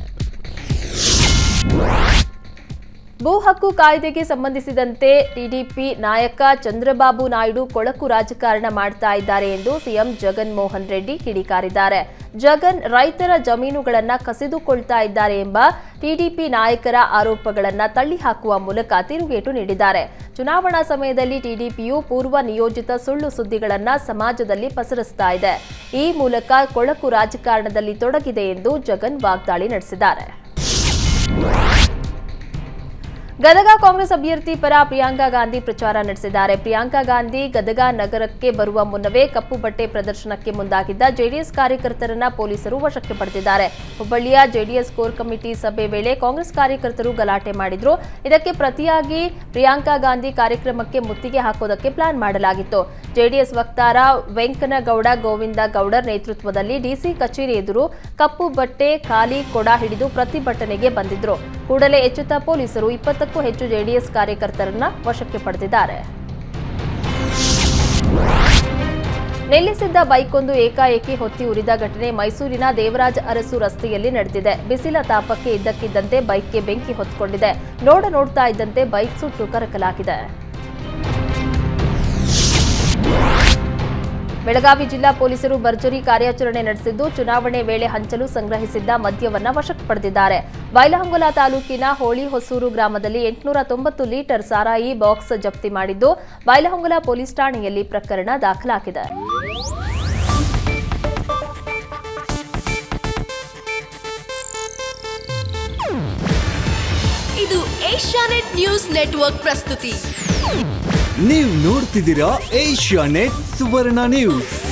ಭೂ ಹಕ್ಕು ಕಾಯ್ದೆಗೆ ಸಂಬಂಧಿಸಿದಂತೆ ಟಿಡಿಪಿ ನಾಯಕ ಚಂದ್ರಬಾಬು ನಾಯ್ಡು ಕೊಳಕು ರಾಜಕಾರಣ ಮಾಡ್ತಾ ಇದ್ದಾರೆ ಎಂದು ಸಿಎಂ ಜಗನ್ ಮೋಹನ್ ರೆಡ್ಡಿ ಕಿಡಿಕಾರಿದ್ದಾರೆ ಜಗನ್ ರೈತರ ಜಮೀನುಗಳನ್ನ ಕಸಿದುಕೊಳ್ತಾ ಇದ್ದಾರೆ ಎಂಬ ಟಿಡಿಪಿ ನಾಯಕರ ಆರೋಪಗಳನ್ನ ತಳ್ಳಿಹಾಕುವ ಮೂಲಕ ತಿರುಗೇಟು ನೀಡಿದ್ದಾರೆ ಚುನಾವಣಾ ಸಮಯದಲ್ಲಿ ಟಿಡಿಪಿಯು ಪೂರ್ವ ನಿಯೋಜಿತ ಸುಳ್ಳು ಸುದ್ದಿಗಳನ್ನ ಸಮಾಜದಲ್ಲಿ ಪಸರಿಸ್ತಾ ಇದೆ ಈ ಮೂಲಕ ಕೊಳಕು ರಾಜಕಾರಣದಲ್ಲಿ ತೊಡಗಿದೆ ಎಂದು ಜಗನ್ ವಾಗ್ದಾಳಿ ನಡೆಸಿದ್ದಾರೆ ಗದಗ ಕಾಂಗ್ರೆಸ್ ಅಭ್ಯರ್ಥಿ ಪರ ಪ್ರಿಯಾಂಕಾ ಗಾಂಧಿ ಪ್ರಚಾರ ನಡೆಸಿದ್ದಾರೆ ಪ್ರಿಯಾಂಕಾ ಗಾಂಧಿ ಗದಗ ನಗರಕ್ಕೆ ಬರುವ ಮುನ್ನವೇ ಕಪ್ಪು ಬಟ್ಟೆ ಪ್ರದರ್ಶನಕ್ಕೆ ಮುಂದಾಗಿದ್ದ ಜೆಡಿಎಸ್ ಕಾರ್ಯಕರ್ತರನ್ನ ಪೊಲೀಸರು ವಶಕ್ಕೆ ಪಡೆದಿದ್ದಾರೆ ಹುಬ್ಬಳ್ಳಿಯ ಜೆಡಿಎಸ್ ಕೋರ್ ಕಮಿಟಿ ಸಭೆ ವೇಳೆ ಕಾಂಗ್ರೆಸ್ ಕಾರ್ಯಕರ್ತರು ಗಲಾಟೆ ಮಾಡಿದ್ರು ಇದಕ್ಕೆ ಪ್ರತಿಯಾಗಿ ಪ್ರಿಯಾಂಕಾ ಗಾಂಧಿ ಕಾರ್ಯಕ್ರಮಕ್ಕೆ ಮುತ್ತಿಗೆ ಹಾಕೋದಕ್ಕೆ ಪ್ಲಾನ್ ಮಾಡಲಾಗಿತ್ತು ಜೆಡಿಎಸ್ ವಕ್ತಾರ ವೆಂಕನಗೌಡ ಗೋವಿಂದ ಗೌಡರ್ ನೇತೃತ್ವದಲ್ಲಿ ಡಿಸಿ ಕಚೇರಿ ಎದುರು ಕಪ್ಪು ಬಟ್ಟೆ ಖಾಲಿ ಕೊಡ ಹಿಡಿದು ಪ್ರತಿಭಟನೆಗೆ ಬಂದಿದ್ರು ಕೂಡಲೇ ಎಚ್ಚೆತ್ತ ಪೊಲೀಸರು ಇಪ್ಪತ್ತಕ್ಕೂ ಹೆಚ್ಚು ಜೆಡಿಎಸ್ ಕಾರ್ಯಕರ್ತರನ್ನ ವಶಕ್ಕೆ ಪಡೆದಿದ್ದಾರೆ ನಿಲ್ಲಿಸಿದ್ದ ಬೈಕೊಂದು ಏಕಾಏಕಿ ಹೊತ್ತಿ ಉರಿದ ಘಟನೆ ಮೈಸೂರಿನ ದೇವರಾಜ ಅರಸು ರಸ್ತೆಯಲ್ಲಿ ನಡೆದಿದೆ ಬಿಸಿಲ ತಾಪಕ್ಕೆ ಇದ್ದಕ್ಕಿದ್ದಂತೆ ಬೈಕ್ಗೆ ಬೆಂಕಿ ಹೊತ್ಕೊಂಡಿದೆ ನೋಡ ನೋಡ್ತಾ ಇದ್ದಂತೆ ಬೈಕ್ ಸುಟ್ಟು ಕರಕಲಾಗಿದೆ ಬೆಳಗಾವಿ ಜಿಲ್ಲಾ ಪೊಲೀಸರು ಭರ್ಜರಿ ಕಾರ್ಯಾಚರಣೆ ನಡೆಸಿದ್ದು ಚುನಾವಣೆ ವೇಳೆ ಹಂಚಲು ಸಂಗ್ರಹಿಸಿದ್ದ ಮದ್ಯವನ್ನ ವಶಕ್ಕೆ ಪಡೆದಿದ್ದಾರೆ ಬೈಲಹೊಂಗಲ ತಾಲೂಕಿನ ಹೋಳಿ ಹೊಸೂರು ಗ್ರಾಮದಲ್ಲಿ ಎಂಟುನೂರ ತೊಂಬತ್ತು ಲೀಟರ್ ಸಾರಾಯಿ ಬಾಕ್ಸ್ ಜಪ್ತಿ ಮಾಡಿದ್ದು ಬೈಲಹೊಂಗಲ ಪೊಲೀಸ್ ಠಾಣೆಯಲ್ಲಿ ಪ್ರಕರಣ ದಾಖಲಾಗಿದೆ ಇದು ಏಷ್ಯಾನೆಟ್ ನ್ಯೂಸ್ ನೆಟ್ವರ್ಕ್ ಪ್ರಸ್ತುತಿ ನೀವು ನೋಡ್ತಿದ್ದೀರಾ ಏಷ್ಯಾ ನೆಟ್ ಸುವರ್ಣ ನ್ಯೂಸ್